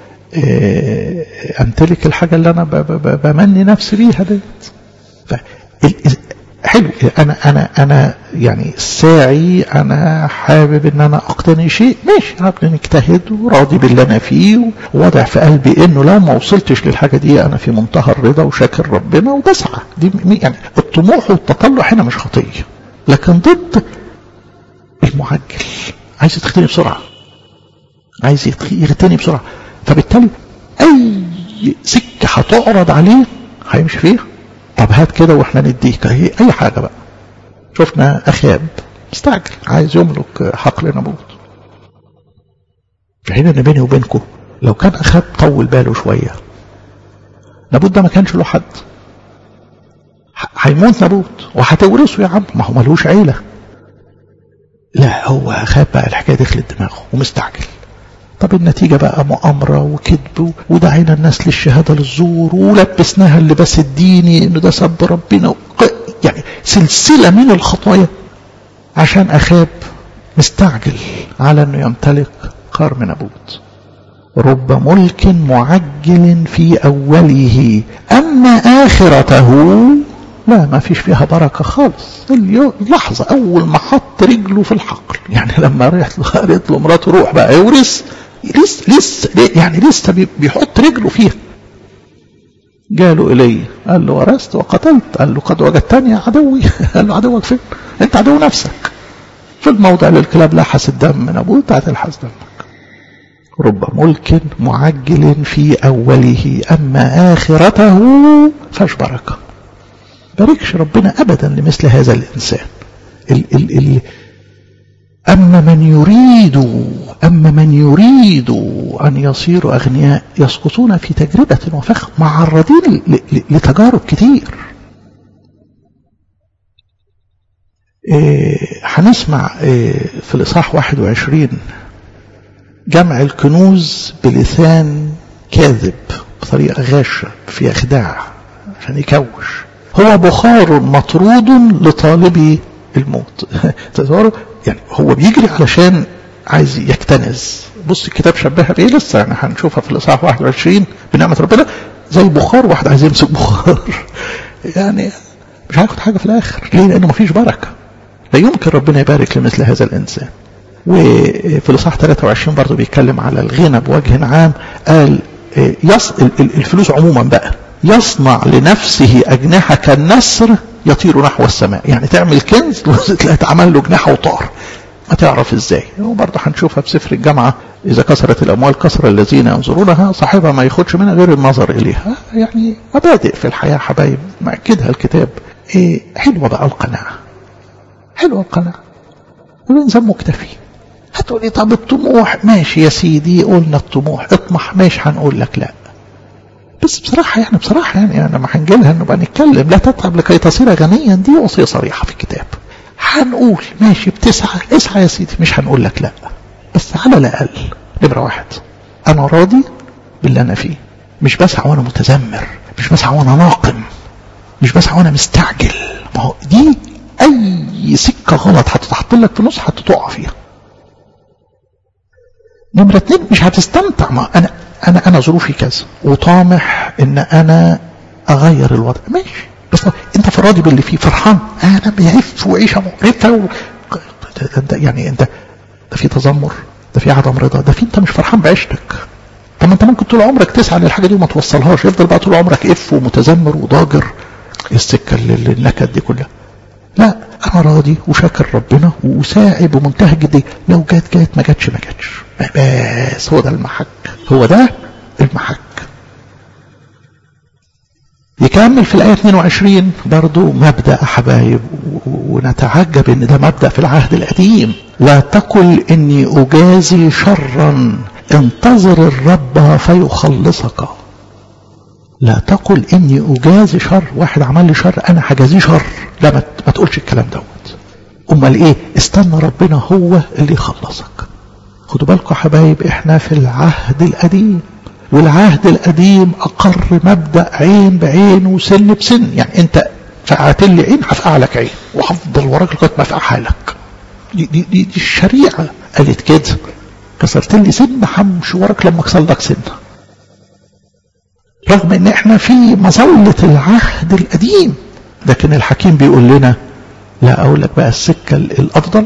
أمتلك الحاجة اللي أنا بمني نفسي بيها ديت حلو أنا أنا أنا يعني ساعي أنا حابب إن أنا أقتني شيء ماشي أنا نجتهد وراضي باللي أنا فيه ووضع في قلبي إنه لو ما وصلتش للحاجة دي أنا في منتهى الرضا وشاكر ربنا وبسعى دي يعني الطموح والتطلع هنا مش خطية لكن ضد المعجل عايز يتغتني بسرعة عايز يغتني بسرعة فبالتالي أي سكة هتعرض عليه هيمشي فيها طب هات كده واحنا نديك اهي اي حاجة بقى شفنا اخاب مستعجل عايز يملك حقل نابوت في حين ان بيني وبينكم لو كان اخاب طول باله شوية نابوت ده ما كانش له حد هيموت نابوت وهتورثه يا عم ما هو ملوش عيلة لا هو اخاب بقى الحكاية دخلت دماغه ومستعجل طب النتيجة بقى مؤامرة وكذب ودعينا الناس للشهادة للزور ولبسناها اللباس الديني انه ده سب ربنا يعني سلسلة من الخطايا عشان أخاب مستعجل على انه يمتلك قار من أبوت رب ملك معجل في أوله أما آخرته لا ما فيش فيها بركة خالص اللحظة أول ما حط رجله في الحقل يعني لما رحت له قالت له مراته روح بقى يورث لسه لسه يعني لسه بيحط رجله فيها جاله إلي قال له ورثت وقتلت قال له قد وجدتني يا عدوي قال له عدوك فين انت عدو نفسك في الموضع اللي الكلاب لحس الدم من ابوه هتلحس دمك رب ملك معجل في أوله أما آخرته فاش بركة باركش ربنا أبدا لمثل هذا الإنسان ال ال ال أما من يريد أما من يريد أن يصيروا أغنياء يسقطون في تجربة وفخ معرضين لتجارب كتير إيه هنسمع إيه في الإصحاح 21 جمع الكنوز بلسان كاذب بطريقة غاشة في إخداع عشان يكوش هو بخار مطرود لطالبي الموت تصوروا يعني هو بيجري علشان عايز يكتنز بص الكتاب شبهها بايه لسه يعني هنشوفها في الاصحاح 21 بنعمه ربنا زي بخار واحد عايز يمسك بخار يعني مش هياخد حاجه في الاخر ليه لانه مفيش بركه لا يمكن ربنا يبارك لمثل هذا الانسان وفي الاصحاح 23 برضه بيتكلم على الغنى بوجه عام قال يص الفلوس عموما بقى يصنع لنفسه أجنحة كالنسر يطير نحو السماء يعني تعمل كنز تلاقي اتعمل له جناح وطار ما تعرف ازاي وبرضه هنشوفها في سفر الجامعة إذا كسرت الأموال كسر الذين ينظرونها صاحبها ما ياخدش منها غير النظر إليها يعني مبادئ في الحياة حبايب مأكدها الكتاب إيه حلوة بقى القناعة حلوة القناعة والإنسان مكتفي هتقولي طب الطموح ماشي يا سيدي قلنا الطموح اطمح ماشي هنقول لك لا بس بصراحة يعني بصراحة يعني لما هنجي لها نبقى نتكلم لا تتعب لكي تصير غنيا دي وصية صريحة في الكتاب هنقول ماشي بتسعى اسعى يا سيدي مش هنقول لك لا بس على الأقل نمرة واحد أنا راضي باللي أنا فيه مش بسعى وأنا متذمر مش بسعى وأنا ناقم مش بسعى وأنا مستعجل ما هو دي أي سكة غلط هتتحط لك في نص هتقع فيها نمرة اتنين مش هتستمتع ما أنا أنا أنا ظروفي كذا وطامح إن أنا أغير الوضع ماشي بس أنت في راضي باللي فيه فرحان أنا بيعف وعيشة مقرفة و... ده يعني أنت ده في تذمر ده في عدم رضا ده في أنت مش فرحان بعيشتك طب ما أنت ممكن طول عمرك تسعى للحاجة دي وما توصلهاش يفضل بقى طول عمرك إف ومتذمر وضاجر السكة النكد دي كلها لا أنا راضي وشاكر ربنا وساعي بمنتهى الجدية لو جات جات ما جاتش ما جاتش بس هو ده المحك هو ده المحك يكمل في الآية 22 برضو مبدأ حبايب ونتعجب ان ده مبدأ في العهد القديم لا تقل اني اجازي شرا انتظر الرب فيخلصك لا تقل اني اجازي شر واحد عمل لي شر انا هجازيه شر لا ما تقولش الكلام دوت امال ايه استنى ربنا هو اللي يخلصك خدوا بالكم حبايب احنا في العهد القديم والعهد القديم اقر مبدا عين بعين وسن بسن يعني انت فقعت لي عين هفقع لك عين وهفضل وراك لغايه ما افقعها لك دي, دي, دي, دي الشريعه قالت كده كسرت لي سن همشي وراك لما اكسر لك سنه رغم ان احنا في مظلة العهد القديم لكن الحكيم بيقول لنا لا اقول لك بقى السكة الافضل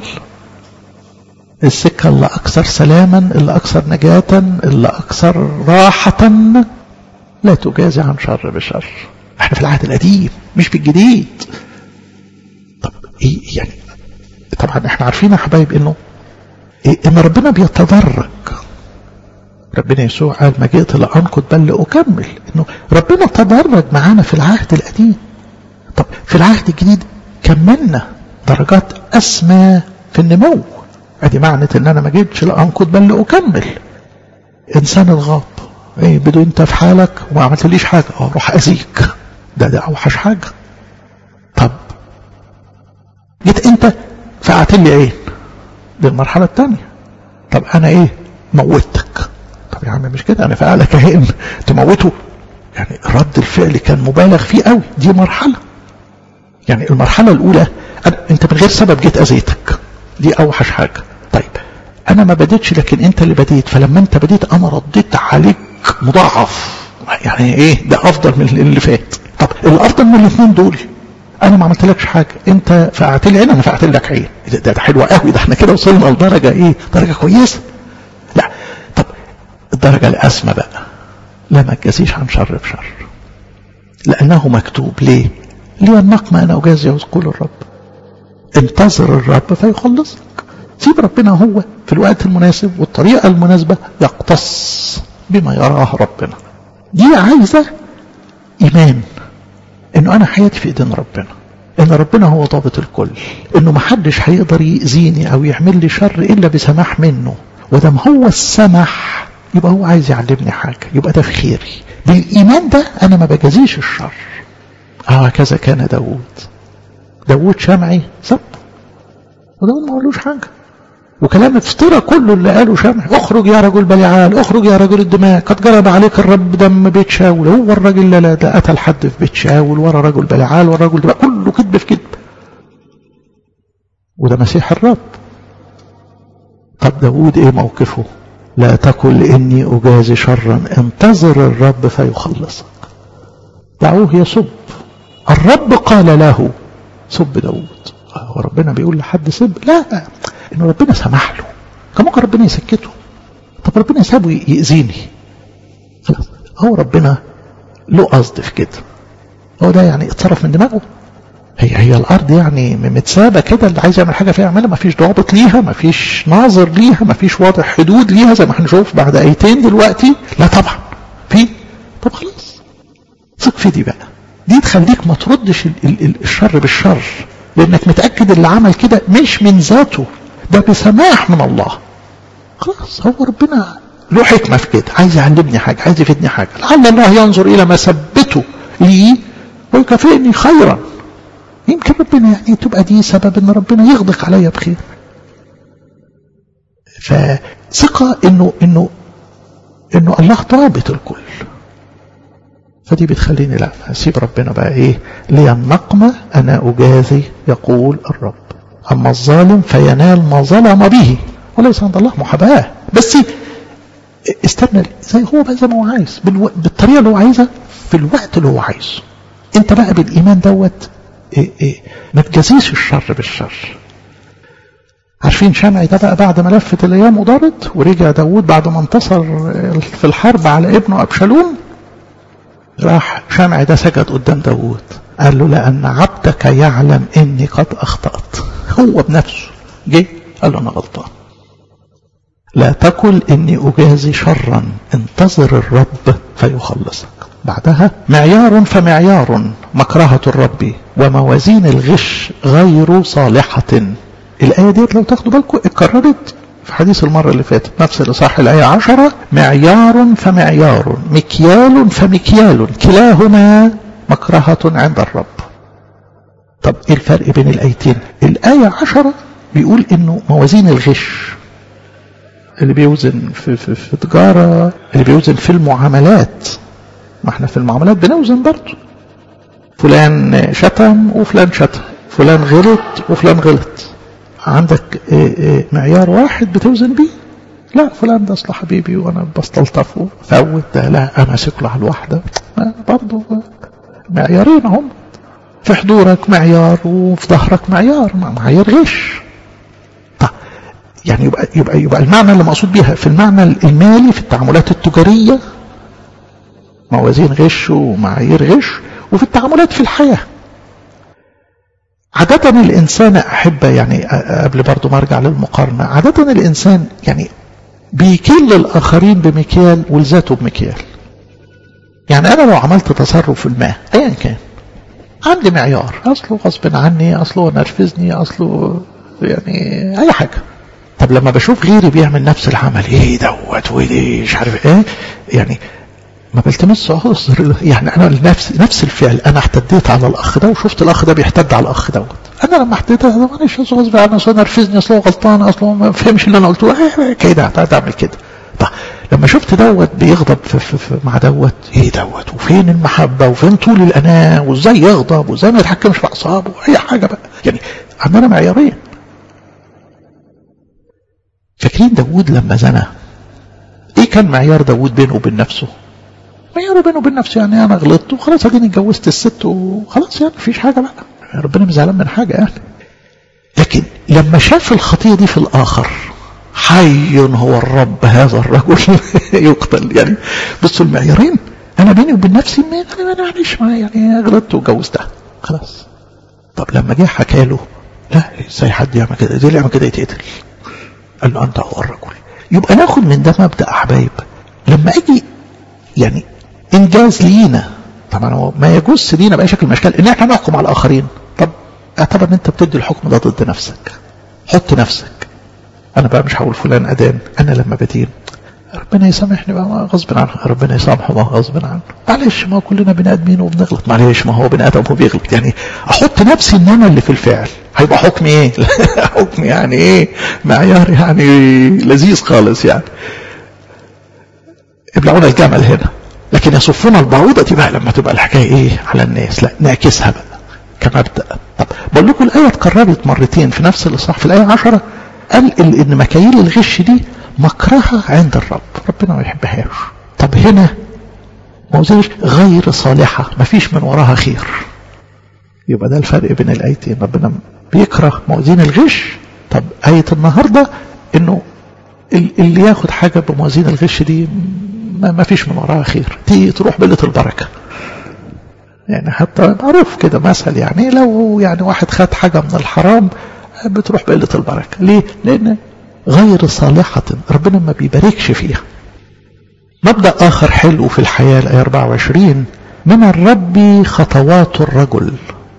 السكة اللي اكثر سلاما اللي اكثر نجاة اللي اكثر راحة لا تجازي عن شر بشر احنا في العهد القديم مش في الجديد طب ايه يعني طبعا احنا عارفين يا حبايب انه إيه ان ربنا بيتدرج ربنا يسوع قال ما جئت لأنقض بل لأكمل إنه ربنا تدرج معانا في العهد القديم طب في العهد الجديد كملنا درجات أسمى في النمو ادي معنى ان انا ما جيتش لأنقض بل لأكمل انسان الغاب ايه بدو انت في حالك وما عملتليش حاجة اه روح اذيك ده ده اوحش حاجة طب جيت انت فقعت لي عين دي المرحلة الثانية طب انا ايه موتك طب يا عم مش كده انا فعلك عين تموته يعني رد الفعل كان مبالغ فيه قوي دي مرحلة يعني المرحلة الاولى انت من غير سبب جيت اذيتك دي اوحش حاجة طيب انا ما بديتش لكن انت اللي بديت فلما انت بديت انا رديت عليك مضاعف يعني ايه ده افضل من اللي فات طب الافضل من الاثنين دول انا ما عملتلكش حاجه انت فقعت لي عين انا فقعت لك عين ده, ده, ده حلو قوي ده احنا كده وصلنا لدرجه ايه درجه كويسه لا طب الدرجه الاسمى بقى لا ما تجازيش عن شر بشر لانه مكتوب ليه ليه النقمه انا اجازي يقول الرب انتظر الرب فيخلصك سيب ربنا هو في الوقت المناسب والطريقه المناسبه يقتص بما يراه ربنا دي عايزه ايمان انه انا حياتي في ايدين ربنا ان ربنا هو ضابط الكل انه محدش هيقدر يأذيني او يعمل لي شر الا بسماح منه ودام هو السمح يبقى هو عايز يعلمني حاجه يبقى ده في خيري بالايمان ده انا ما بجازيش الشر هكذا كان داوود داوود شمعي سب وداود ما قالوش حاجة وكلام افترى كله اللي قاله شمع اخرج يا رجل بلعال اخرج يا رجل الدماء قد جرب عليك الرب دم بيت شاول هو الراجل لا لا ده قتل حد في بيت شاول ورا رجل بلعال ورا رجل دماء كله كذب في كذب وده مسيح الرب طب داود ايه موقفه لا تقل اني اجازي شرا انتظر الرب فيخلصك دعوه يسب الرب قال له سب داود هو ربنا بيقول لحد سب لا انه ربنا سمح له كان ممكن ربنا يسكته طب ربنا يسابه يأذيني خلاص هو ربنا له قصد في كده هو ده يعني اتصرف من دماغه هي هي الارض يعني متسابه كده اللي عايز يعمل حاجه فيها يعملها ما فيش ضوابط ليها ما فيش ناظر ليها ما فيش واضح حدود ليها زي ما هنشوف بعد ايتين دلوقتي لا طبعا في طب خلاص ثق في دي بقى دي تخليك ما تردش ال ال ال الشر بالشر لانك متاكد اللي عمل كده مش من ذاته ده بسماح من الله خلاص هو ربنا له حكمه في كده عايز يعلمني حاجه عايز يفيدني حاجه لعل الله ينظر الى ما ثبته لي ويكافئني خيرا يمكن ربنا يعني تبقى دي سبب ان ربنا يغدق عليا بخير فثقة انه انه انه الله ضابط الكل فدي بتخليني لا اسيب ربنا بقى ايه لي النقمة انا اجازي يقول الرب اما الظالم فينال ما ظلم به وليس عند الله محاباة بس استنى زي هو بقى زي ما هو عايز بالو... بالطريقة اللي هو عايزها في الوقت اللي هو عايزه انت بقى بالايمان دوت إيه إيه ما تجازيش الشر بالشر عارفين شمعي ده بقى بعد ما لفت الايام ودارت ورجع داود بعد ما انتصر في الحرب على ابنه ابشالوم راح شمعي ده سجد قدام داود قال له لان عبدك يعلم اني قد اخطات هو بنفسه جه قال له انا غلطان لا تقل اني اجازي شرا انتظر الرب فيخلصك بعدها معيار فمعيار مكرهة الرب وموازين الغش غير صالحة الآية دي لو تاخدوا بالكم اتكررت في حديث المرة اللي فاتت نفس الإصحاح الآية عشرة معيار فمعيار مكيال فمكيال كلاهما مكرهة عند الرب طب ايه الفرق بين الآيتين الآية عشرة بيقول انه موازين الغش اللي بيوزن في, في, في تجارة اللي بيوزن في المعاملات ما احنا في المعاملات بنوزن برضه فلان شتم وفلان شتم فلان غلط وفلان غلط عندك معيار واحد بتوزن بيه لا فلان ده اصل حبيبي وانا بستلطفه فوت ده لا امسك له على الواحده برضه معيارين هم في حضورك معيار وفي ظهرك معيار معايير غش طيب يعني يبقى يبقى يبقى المعنى اللي مقصود بيها في المعنى المالي في التعاملات التجاريه موازين غش ومعايير غش وفي التعاملات في الحياة عادة الإنسان أحب يعني قبل برضو ما أرجع للمقارنة عادة الإنسان يعني بيكل الآخرين بمكيال ولذاته بمكيال يعني أنا لو عملت تصرف ما أيا كان عندي معيار أصله غصب عني أصله نرفزني أصله يعني أي حاجة طب لما بشوف غيري بيعمل نفس العمل ايه دوت وايه مش عارف ايه يعني ما بلتمس عذر يعني انا نفس نفس الفعل انا احتديت على الاخ ده وشفت الاخ ده بيحتد على الاخ دوت انا لما احتديت هذا معلش غصب عني اصل نرفزني اصل هو غلطان اصل ما فهمش اللي انا قلته اه كده هتعمل كده طب لما شفت دوت بيغضب في في في مع دوت ايه دوت وفين المحبه وفين طول الاناه وازاي يغضب وازاي ما يتحكمش في اعصابه اي حاجه بقى يعني عندنا معيارين فاكرين داوود لما زنى ايه كان معيار داوود بينه وبين نفسه معياره بينه وبين نفسه يعني انا غلطت وخلاص اديني اتجوزت الست وخلاص يعني مفيش حاجه بقى ربنا مش زعلان من حاجه يعني لكن لما شاف الخطيه دي في الاخر حي هو الرب هذا الرجل يقتل يعني بصوا المعيارين انا بيني وبين نفسي انا معلش يعني غلطت واتجوزتها خلاص طب لما جه حكى له لا ازاي حد يعمل كده ازاي يعمل كده يتقتل قال له انت هو الرجل يبقى ناخد من ده مبدا احبايب لما اجي يعني انجاز لينا طبعا هو ما يجوز لينا باي شكل من الاشكال ان احنا نحكم على الاخرين طب اعتبر ان انت بتدي الحكم ده ضد نفسك حط نفسك انا بقى مش هقول فلان ادان انا لما بدين ربنا يسامحني بقى غصب عنه ربنا يسامحه بقى غصب عنه معلش ما كلنا بني ادمين وبنغلط معلش ما هو بني ادم وبيغلط يعني احط نفسي ان انا اللي في الفعل هيبقى حكم ايه حكم يعني ايه معيار يعني لذيذ خالص يعني ابلعونا الجمل هنا لكن يصفون البعوضة دي بقى لما تبقى الحكاية ايه على الناس لا نعكسها بقى كمبدأ طب بقول لكم الآية اتكررت مرتين في نفس الإصحاح في الآية عشرة قال إن مكاييل الغش دي مكرها عند الرب ربنا ما يحبهاش طب هنا موزنش غير صالحة ما فيش من وراها خير يبقى ده الفرق بين الآيتين ربنا بيكره موازين الغش طب آية النهاردة إنه اللي ياخد حاجة بموازين الغش دي ما فيش من وراها خير دي تروح بلة البركة يعني حتى معروف كده مثل يعني لو يعني واحد خد حاجة من الحرام بتروح بقلة البركة ليه؟ لأن غير صالحة ربنا ما بيباركش فيها مبدأ آخر حلو في الحياة الآية 24 من الرب خطوات الرجل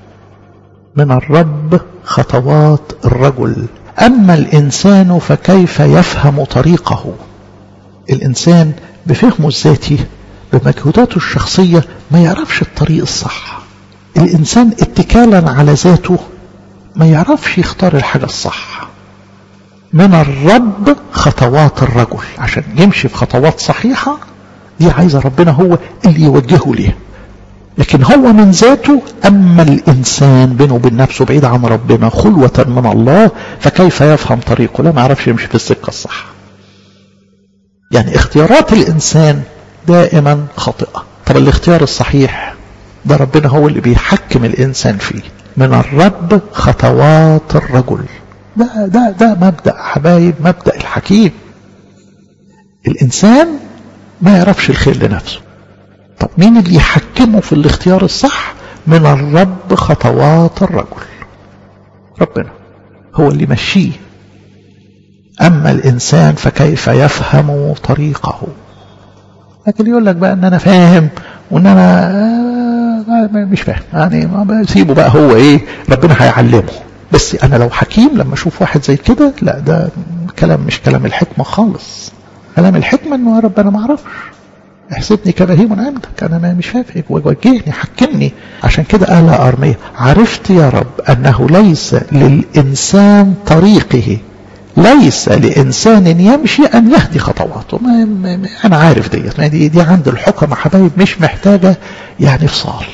من الرب خطوات الرجل أما الإنسان فكيف يفهم طريقه الإنسان بفهمه الذاتي بمجهوداته الشخصية ما يعرفش الطريق الصح الإنسان اتكالا على ذاته ما يعرفش يختار الحاجة الصح من الرب خطوات الرجل عشان يمشي في خطوات صحيحة دي عايزة ربنا هو اللي يوجهه ليها لكن هو من ذاته أما الإنسان بينه وبين نفسه بعيد عن ربنا خلوة من الله فكيف يفهم طريقه لا ما يعرفش يمشي في السكة الصح يعني اختيارات الإنسان دائما خاطئة طب الاختيار الصحيح ده ربنا هو اللي بيحكم الإنسان فيه من الرب خطوات الرجل ده ده ده مبدأ حبايب مبدأ الحكيم الإنسان ما يعرفش الخير لنفسه طب مين اللي يحكمه في الاختيار الصح من الرب خطوات الرجل ربنا هو اللي مشيه أما الإنسان فكيف يفهم طريقه لكن يقول لك بقى ان انا فاهم وان انا مش فاهم يعني سيبه بقى هو ايه ربنا هيعلمه بس انا لو حكيم لما اشوف واحد زي كده لا ده كلام مش كلام الحكمة خالص كلام الحكمة انه يا رب انا ما اعرفش احسبني كبهيم عندك انا ما مش فاهم وجهني حكمني عشان كده قال ارمية عرفت يا رب انه ليس للانسان طريقه ليس لإنسان يمشي أن يهدي خطواته ما ما أنا عارف ديت دي, دي عند الحكمة حبايب مش محتاجة يعني فصال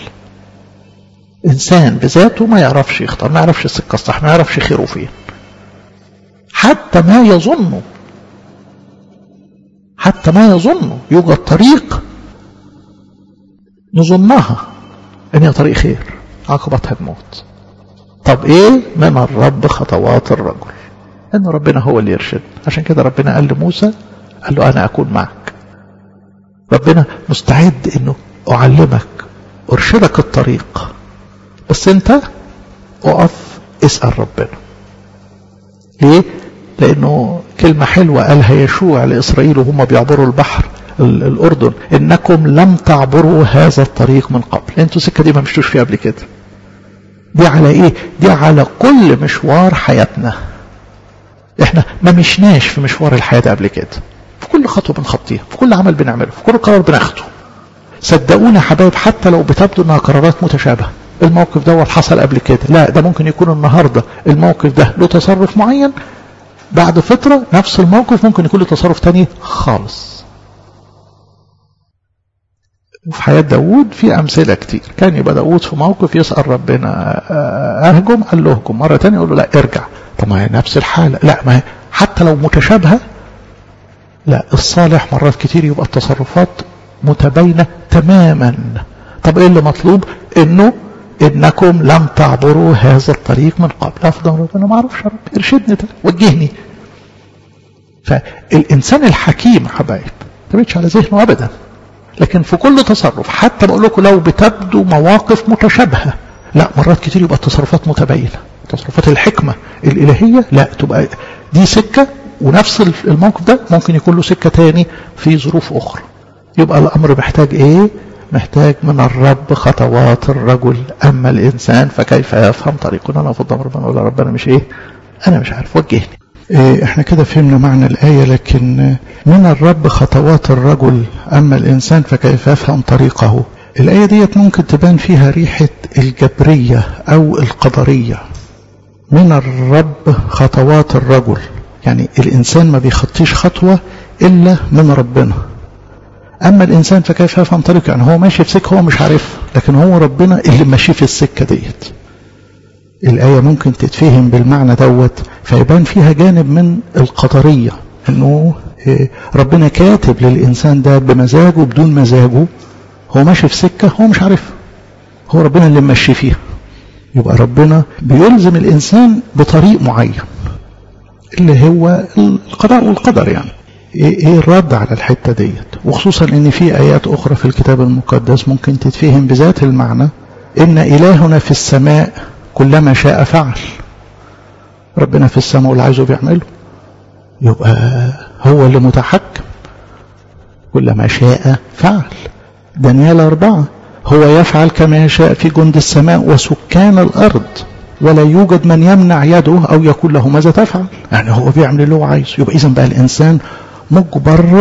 إنسان بذاته ما يعرفش يختار ما يعرفش السكة الصح ما يعرفش خيره فين حتى ما يظنه حتى ما يظنه يوجد طريق نظنها ان هي طريق خير عاقبتها الموت طب ايه من الرب خطوات الرجل ان ربنا هو اللي يرشد عشان كده ربنا قال لموسى قال له انا اكون معك ربنا مستعد انه اعلمك ارشدك الطريق بس انت اقف اسأل ربنا ليه لانه كلمة حلوة قالها يشوع لاسرائيل وهم بيعبروا البحر الاردن انكم لم تعبروا هذا الطريق من قبل انتوا السكة دي ما مشتوش فيها قبل كده دي على ايه دي على كل مشوار حياتنا احنا ما مشناش في مشوار الحياة قبل كده في كل خطوة بنخطيها في كل عمل بنعمله في كل قرار بناخده صدقونا يا حبايب حتى لو بتبدو انها قرارات متشابهة الموقف ده حصل قبل كده لا ده ممكن يكون النهاردة الموقف ده له تصرف معين بعد فترة نفس الموقف ممكن يكون له تصرف تاني خالص وفي حياة داود في أمثلة كتير كان يبقى داود في موقف يسأل ربنا أهجم قال له اهجم مرة تانية يقول له لا ارجع طب ما هي نفس الحالة لا ما هي حتى لو متشابهة لا الصالح مرات كتير يبقى التصرفات متباينة تماما طب ايه اللي مطلوب انه انكم لم تعبروا هذا الطريق من قبل افضل ربنا ما اعرفش رب ارشدني ده وجهني فالانسان الحكيم حبايب ما على ذهنه ابدا لكن في كل تصرف حتى بقول لكم لو بتبدو مواقف متشابهه لا مرات كتير يبقى التصرفات متباينه تصرفات الحكمه الالهيه لا تبقى دي سكه ونفس الموقف ده ممكن يكون له سكه تاني في ظروف اخرى يبقى الامر محتاج ايه محتاج من الرب خطوات الرجل اما الانسان فكيف يفهم طريقنا انا افضل ربنا اقول ربنا مش ايه انا مش عارف وجهني احنا كده فهمنا معنى الآية لكن من الرب خطوات الرجل أما الإنسان فكيف يفهم طريقه الآية ديت ممكن تبان فيها ريحة الجبرية أو القدرية من الرب خطوات الرجل يعني الإنسان ما بيخطيش خطوة إلا من ربنا أما الإنسان فكيف يفهم طريقه يعني هو ماشي في سكة هو مش عارفها لكن هو ربنا اللي ماشي في السكة ديت الآية ممكن تتفهم بالمعنى دوت فيبان فيها جانب من القدرية أنه ربنا كاتب للإنسان ده بمزاجه بدون مزاجه هو ماشي في سكة هو مش عارفها هو ربنا اللي ماشي فيها يبقى ربنا بيلزم الإنسان بطريق معين اللي هو القضاء والقدر يعني ايه الرد على الحتة ديت وخصوصا ان في ايات اخرى في الكتاب المقدس ممكن تتفهم بذات المعنى ان الهنا في السماء كلما شاء فعل ربنا في السماء واللي عايزه بيعمله يبقى هو اللي متحكم كلما شاء فعل دانيال أربعة هو يفعل كما يشاء في جند السماء وسكان الأرض ولا يوجد من يمنع يده أو يقول له ماذا تفعل يعني هو بيعمل اللي هو عايزه يبقى إذا بقى الإنسان مجبر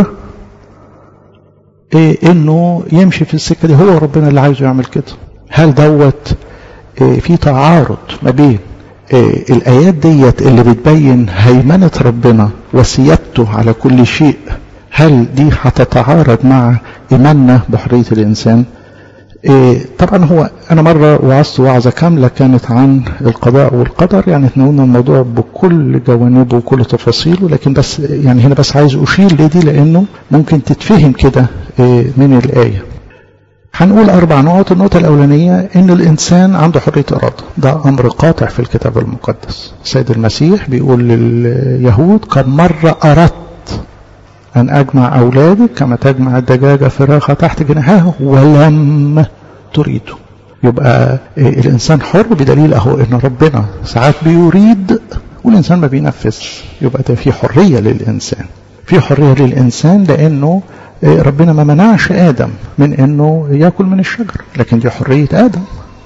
إيه إنه يمشي في السكة دي هو ربنا اللي عايزه يعمل كده هل دوت إيه في تعارض ما بين إيه الآيات ديت اللي بتبين هيمنة ربنا وسيادته على كل شيء هل دي هتتعارض مع إيماننا بحرية الإنسان إيه طبعا هو أنا مرة وعظت وعظة كاملة كانت عن القضاء والقدر يعني احنا قلنا الموضوع بكل جوانبه وكل تفاصيله لكن بس يعني هنا بس عايز أشير لدي لأنه ممكن تتفهم كده إيه من الآية هنقول أربع نقط النقطة الأولانية إن الإنسان عنده حرية إرادة ده أمر قاطع في الكتاب المقدس السيد المسيح بيقول لليهود قد مرة أردت أن أجمع أولادك كما تجمع الدجاجة فراخة تحت جناحها ولم تريده يبقى الإنسان حر بدليل أهو إن ربنا ساعات بيريد والإنسان ما بينفذش يبقى ده في حرية للإنسان في حرية للإنسان لأنه ربنا ما منعش آدم من أنه يأكل من الشجر لكن دي حرية آدم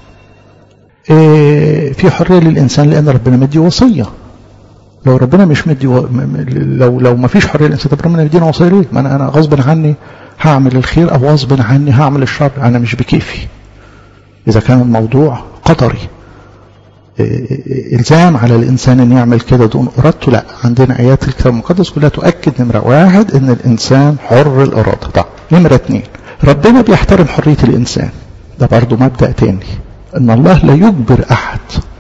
في حرية للإنسان لأن ربنا مدي وصية لو ربنا مش مدي و... لو لو ما فيش حريه الانسان طب ربنا مدينا وصيه ليه؟ ما انا انا غصب عني هعمل الخير او غصب عني هعمل الشر انا مش بكيفي. اذا كان الموضوع قدري الزام على الانسان ان يعمل كده دون ارادته لا عندنا ايات الكتاب المقدس كلها تؤكد نمره واحد ان الانسان حر الاراده طب نمره اثنين ربنا بيحترم حريه الانسان ده برضه مبدا تاني ان الله لا يجبر احد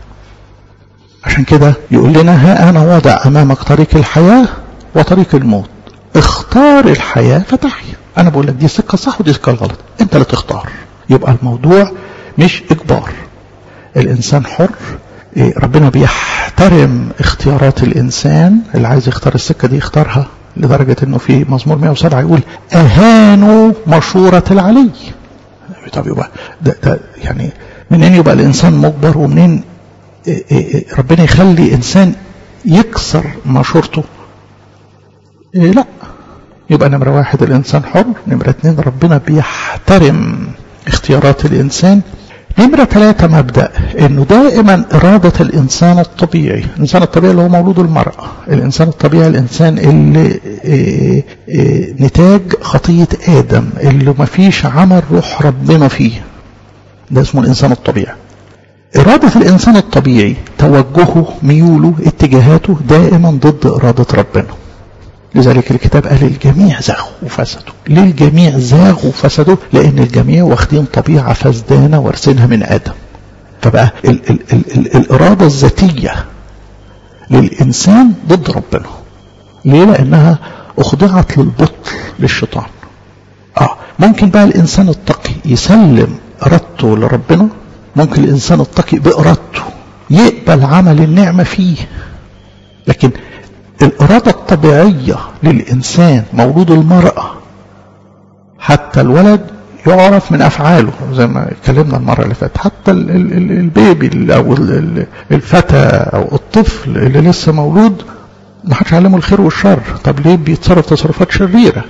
عشان كده يقول لنا ها أنا واضع أمامك طريق الحياة وطريق الموت اختار الحياة فتحيا أنا بقول لك دي سكة صح ودي سكة غلط أنت اللي تختار يبقى الموضوع مش إجبار الإنسان حر ربنا بيحترم اختيارات الإنسان اللي عايز يختار السكة دي يختارها لدرجة أنه في مزمور 107 يقول أهانوا مشورة العلي طب يبقى ده, ده يعني منين يبقى الإنسان مجبر ومنين ربنا يخلي إنسان يكسر مشورته إيه لا يبقى نمرة واحد الإنسان حر نمرة اتنين ربنا بيحترم اختيارات الإنسان نمرة ثلاثة مبدأ إنه دائما إرادة الإنسان الطبيعي الإنسان الطبيعي اللي هو مولود المرأة الإنسان الطبيعي الإنسان اللي إيه إيه نتاج خطية آدم اللي ما فيش عمل روح ربنا فيه ده اسمه الإنسان الطبيعي إرادة الإنسان الطبيعي توجهه ميوله اتجاهاته دائما ضد إرادة ربنا لذلك الكتاب قال الجميع زاغوا وفسدوا ليه الجميع زاغوا وفسدوا لأن الجميع واخدين طبيعة فسدانة وارثينها من آدم فبقى ال ال ال ال الإرادة الذاتية للإنسان ضد ربنا ليه لأنها أخضعت للبطل للشيطان آه ممكن بقى الإنسان التقي يسلم إرادته لربنا ممكن الإنسان التقي بإرادته يقبل عمل النعمة فيه لكن الإرادة الطبيعية للإنسان مولود المرأة حتى الولد يعرف من أفعاله زي ما اتكلمنا المرة اللي فاتت حتى ال ال ال البيبي أو ال الفتى أو الطفل اللي لسه مولود ما حدش علمه الخير والشر طب ليه بيتصرف تصرفات شريرة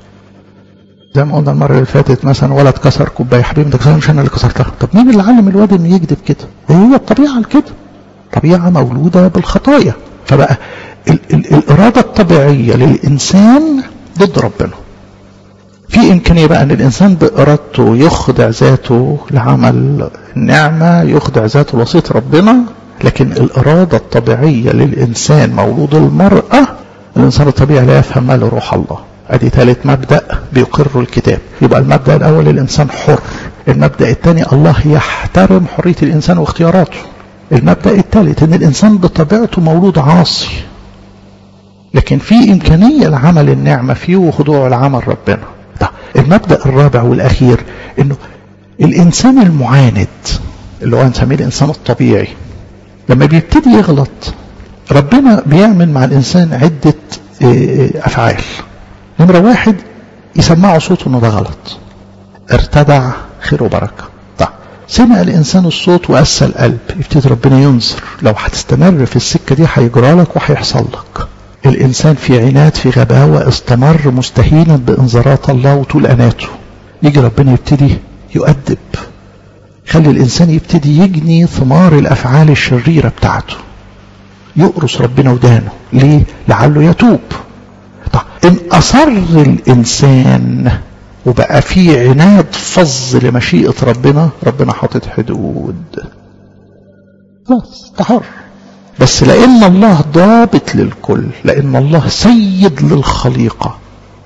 زي ما قلنا المرة اللي فاتت مثلا ولد كسر كوباية حبيبي ده مش أنا اللي كسرتها طب مين اللي علم الواد إنه يكذب كده؟ هي الطبيعة كده طبيعة مولودة بالخطايا فبقى ال ال الإرادة الطبيعية للإنسان ضد ربنا في إمكانية بقى أن الإنسان بإرادته يخضع ذاته لعمل النعمة يخضع ذاته لوصية ربنا لكن الإرادة الطبيعية للإنسان مولود المرأة الإنسان الطبيعي لا يفهم ما لروح الله ادي ثالث مبدأ بيقر الكتاب يبقى المبدأ الأول الإنسان حر المبدأ الثاني الله يحترم حرية الإنسان واختياراته المبدأ الثالث ان الإنسان بطبيعته مولود عاصي لكن في إمكانية لعمل النعمة فيه وخضوع لعمل ربنا ده المبدأ الرابع والأخير انه الإنسان المعاند اللي هو نسميه الإنسان الطبيعي لما بيبتدي يغلط ربنا بيعمل مع الإنسان عدة أفعال نمرة واحد يسمعوا صوته انه ده غلط ارتدع خير وبركة طيب سمع الإنسان الصوت وأسى القلب يبتدي ربنا ينظر لو هتستمر في السكة دي هيجرى لك وهيحصل لك الإنسان في عناد في غباوة استمر مستهينا بإنذارات الله وطول أناته يجي ربنا يبتدي يؤدب خلي الإنسان يبتدي يجني ثمار الأفعال الشريرة بتاعته يقرص ربنا ودانه ليه؟ لعله يتوب طيب إن أصر الإنسان وبقى في عناد فظ لمشيئة ربنا ربنا حاطط حدود بس تحر بس لأن الله ضابط للكل لأن الله سيد للخليقة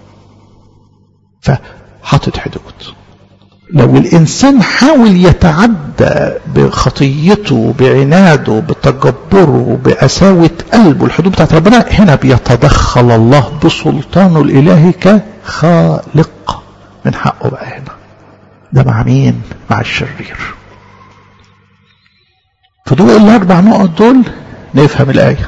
فحاطط حدود لو الإنسان حاول يتعدى بخطيته بعناده بتجبره بقساوة قلبه الحدود بتاعت ربنا هنا بيتدخل الله بسلطانه الإلهي كخالق من حقه بقى هنا ده مع مين مع الشرير في ضوء الأربع نقط دول نفهم الآية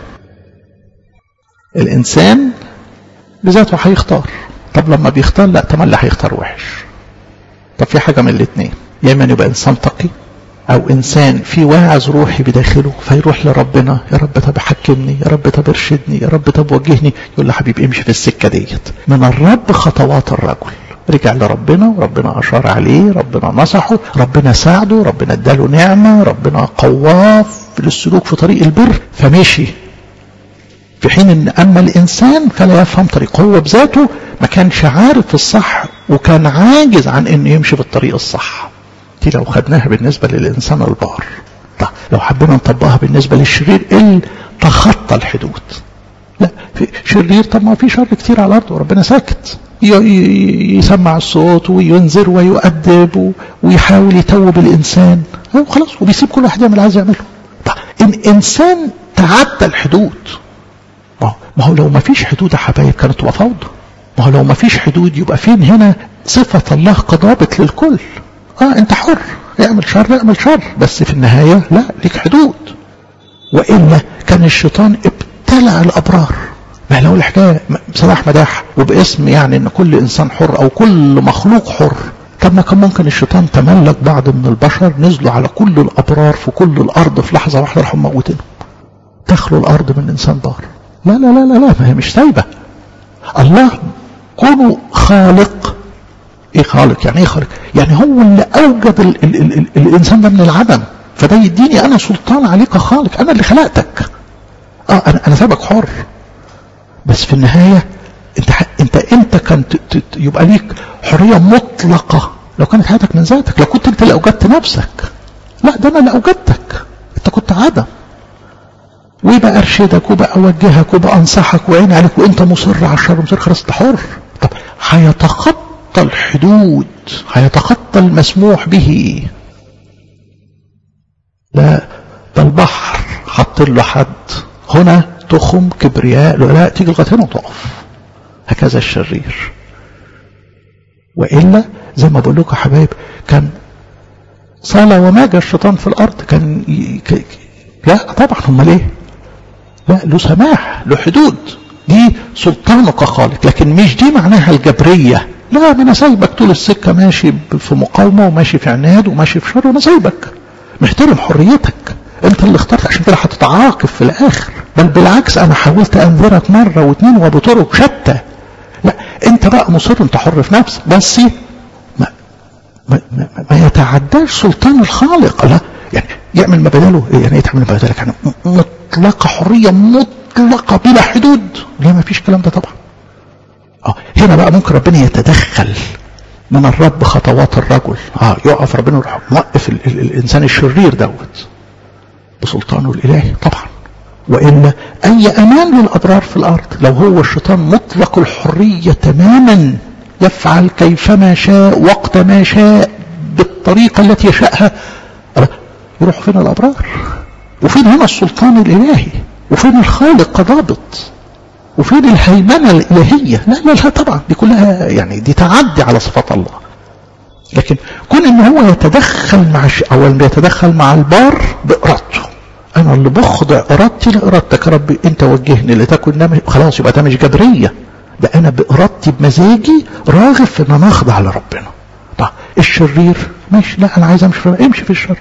الإنسان بذاته هيختار طب لما بيختار لا تملي هيختار وحش طب في حاجة من الاثنين يا إما يبقى إنسان تقي أو إنسان في واعظ روحي بداخله فيروح لربنا يا رب طب حكمني يا رب طب ارشدني يا رب طب وجهني يقول له حبيبي امشي في السكة ديت من الرب خطوات الرجل رجع لربنا وربنا أشار عليه ربنا نصحه ربنا ساعده ربنا اداله نعمة ربنا قواه للسلوك في طريق البر فمشي في حين ان اما الانسان فلا يفهم طريقه هو بذاته ما كانش عارف الصح وكان عاجز عن انه يمشي بالطريق الصح دي لو خدناها بالنسبه للانسان البار طيب لو حبينا نطبقها بالنسبه للشرير اللي تخطى الحدود لا في شرير طب ما في شر كتير على الارض وربنا ساكت يسمع الصوت وينذر ويؤدب ويحاول يتوب الانسان وخلاص وبيسيب كل واحد يعمل عايز يعمله طيب ان انسان تعدى الحدود ما هو لو ما فيش حدود يا حبايب كانت تبقى فوضى ما هو لو ما فيش حدود يبقى فين هنا صفة الله كضابط للكل اه انت حر اعمل شر اعمل شر بس في النهاية لا ليك حدود وإلا كان الشيطان ابتلع الأبرار ما لو الحكاية صلاح مداح وباسم يعني ان كل انسان حر او كل مخلوق حر طب ما كان ممكن الشيطان تملك بعض من البشر نزلوا على كل الابرار في كل الارض في لحظه واحده راحوا موتينهم دخلوا الارض من انسان بار لا لا لا لا لا ما هي مش سايبه الله كونه خالق ايه خالق يعني ايه خالق يعني هو اللي اوجد ال ال ال ال الانسان ده من العدم فده يديني انا سلطان عليك كخالق انا اللي خلقتك اه انا انا سابك حر بس في النهايه انت انت انت كان يبقى ليك حريه مطلقه لو كانت حياتك من ذاتك لو كنت انت اللي اوجدت نفسك لا ده انا اللي اوجدتك انت كنت عدم ويبقى ارشدك وبقى اوجهك وبقى انصحك وعين عليك وانت مصر على الشر مصر خلاص انت حر طب هيتخطى الحدود هيتخطى المسموح به لا ده البحر حط له حد هنا تخم كبرياء لا تيجي لغايه هنا وتقف هكذا الشرير والا زي ما بقول لكم يا حبايب كان صلى وما جاء الشيطان في الارض كان ي... ك... لا طبعا امال ايه لا له سماح له حدود دي سلطانه كخالق لكن مش دي معناها الجبريه لا ما انا سايبك طول السكه ماشي في مقاومه وماشي في عناد وماشي في شر وانا سايبك محترم حريتك انت اللي اخترت عشان كده هتتعاقب في الاخر بل بالعكس انا حاولت انذرك مره واثنين وبطرق شتى لا انت بقى مصر انت حر في نفسك بس ما ما, ما, ما يتعداش سلطان الخالق لا يعني يعمل ما بداله يعني ايه تعمل ما بدالك يعني مطلقه حريه مطلقة بلا حدود لا ما فيش الكلام ده طبعا اه هنا بقى ممكن ربنا يتدخل من الرب خطوات الرجل اه يقف ربنا يروح موقف ال ال الانسان الشرير دوت بسلطانه الالهي طبعا والا اي امان للاضرار في الارض لو هو الشيطان مطلق الحريه تماما يفعل كيفما شاء وقت ما شاء بالطريقه التي يشاءها يروح فين الابرار وفين هنا السلطان الالهي وفين الخالق كضابط وفين الهيمنه الالهيه لا لا لا طبعا دي كلها يعني دي تعدي على صفات الله لكن كون ان هو يتدخل مع او يتدخل مع البار بارادته انا اللي بخضع ارادتي لارادتك يا ربي انت وجهني لتكن نمي خلاص يبقى ده مش جبريه ده انا بارادتي بمزاجي راغب في ان انا اخضع لربنا طب الشرير ماشي لا انا عايز امشي في امشي في الشر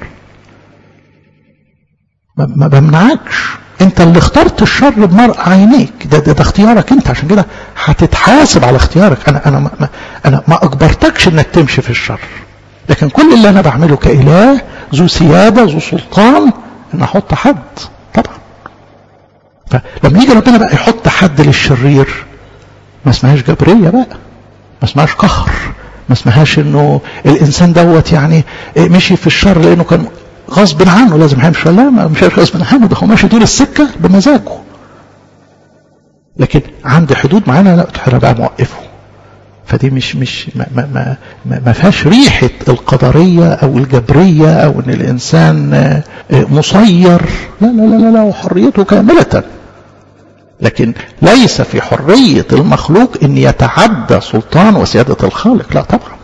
ما بمنعكش انت اللي اخترت الشر بمرء عينيك ده, ده, ده اختيارك انت عشان كده هتتحاسب على اختيارك انا انا ما انا ما اجبرتكش انك تمشي في الشر لكن كل اللي انا بعمله كاله ذو سياده ذو سلطان ان احط حد طبعا فلما يجي ربنا بقى يحط حد للشرير ما اسمهاش جبريه بقى ما اسمهاش قهر ما اسمهاش انه الانسان دوت يعني مشي في الشر لانه كان غصب عنه لازم هيمشي لا ما مش غصب عنه ده هو ماشي طول السكه بمزاجه لكن عند حدود معينه لا انا بقى موقفه فدي مش مش ما ما ما, ما فيهاش ريحه القدريه او الجبريه او ان الانسان مسير لا لا لا لا, لا حريته كامله لكن ليس في حريه المخلوق ان يتعدى سلطان وسياده الخالق لا طبعا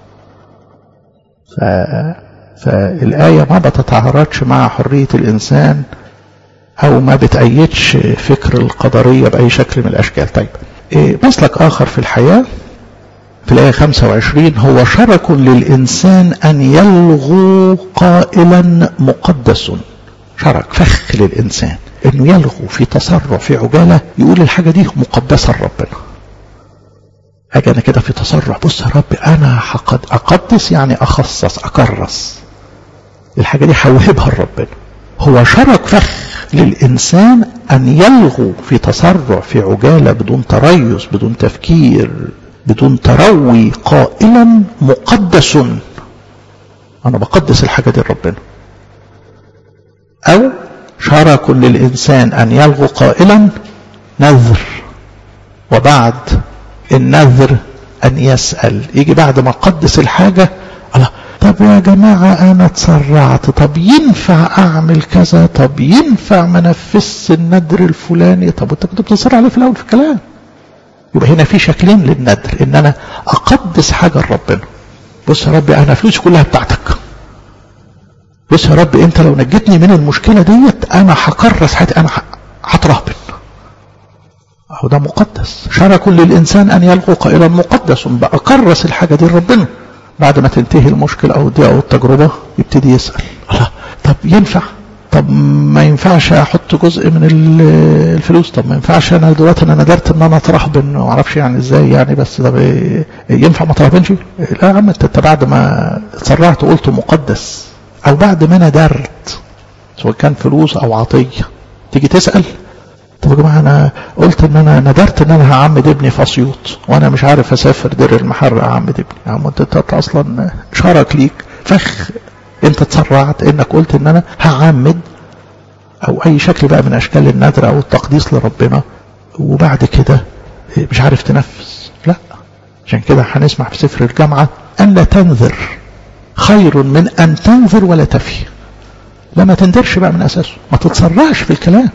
ف فالآية ما بتتعارضش مع حرية الإنسان أو ما بتأيدش فكر القدرية بأي شكل من الأشكال طيب مسلك آخر في الحياة في الآية 25 هو شرك للإنسان أن يلغو قائلا مقدس شرك فخ للإنسان أنه يلغو في تسرع في عجالة يقول الحاجة دي مقدسة لربنا أجي أنا كده في تسرع بص يا رب أنا حقد أقدس يعني أخصص أكرس الحاجة دي حوهبها لربنا هو شرك فخ للإنسان أن يلغو في تسرع في عجالة بدون تريث بدون تفكير بدون تروي قائلا مقدس أنا بقدس الحاجة دي لربنا أو شرك للإنسان أن يلغو قائلا نذر وبعد النذر أن يسأل يجي بعد ما قدس الحاجة الله طب يا جماعة أنا اتسرعت طب ينفع أعمل كذا طب ينفع ما نفذش الندر الفلاني طب أنت كنت بتسرع عليه في الأول في الكلام يبقى هنا في شكلين للندر إن أنا أقدس حاجة لربنا بص يا ربي أنا فلوسي كلها بتاعتك بص يا رب أنت لو نجيتني من المشكلة ديت أنا هكرس حياتي أنا هترهبن أو ده مقدس شرك للإنسان أن يلغو قائلا مقدس بقى كرس الحاجة دي لربنا بعد ما تنتهي المشكلة أو دي أو التجربة يبتدي يسأل الله طب ينفع طب ما ينفعش احط جزء من الفلوس طب ما ينفعش انا دلوقتي انا ندرت ان انا اترهبن ما اعرفش يعني ازاي يعني بس طب إيه ينفع ما اترهبنش لا يا عم انت بعد ما اتسرعت قلت مقدس او بعد ما ندرت سواء كان فلوس او عطيه تيجي تسال طب يا جماعه انا قلت ان انا ندرت ان انا هعمد ابني في اسيوط وانا مش عارف اسافر دير المحر اعمد ابني يا عم انت اصلا شارك ليك فخ انت تسرعت انك قلت ان انا هعمد او اي شكل بقى من اشكال النذر او التقديس لربنا وبعد كده مش عارف تنفذ لا عشان كده هنسمع في سفر الجامعة ان لا تنذر خير من ان تنذر ولا تفي لا ما تندرش بقى من اساسه ما تتسرعش في الكلام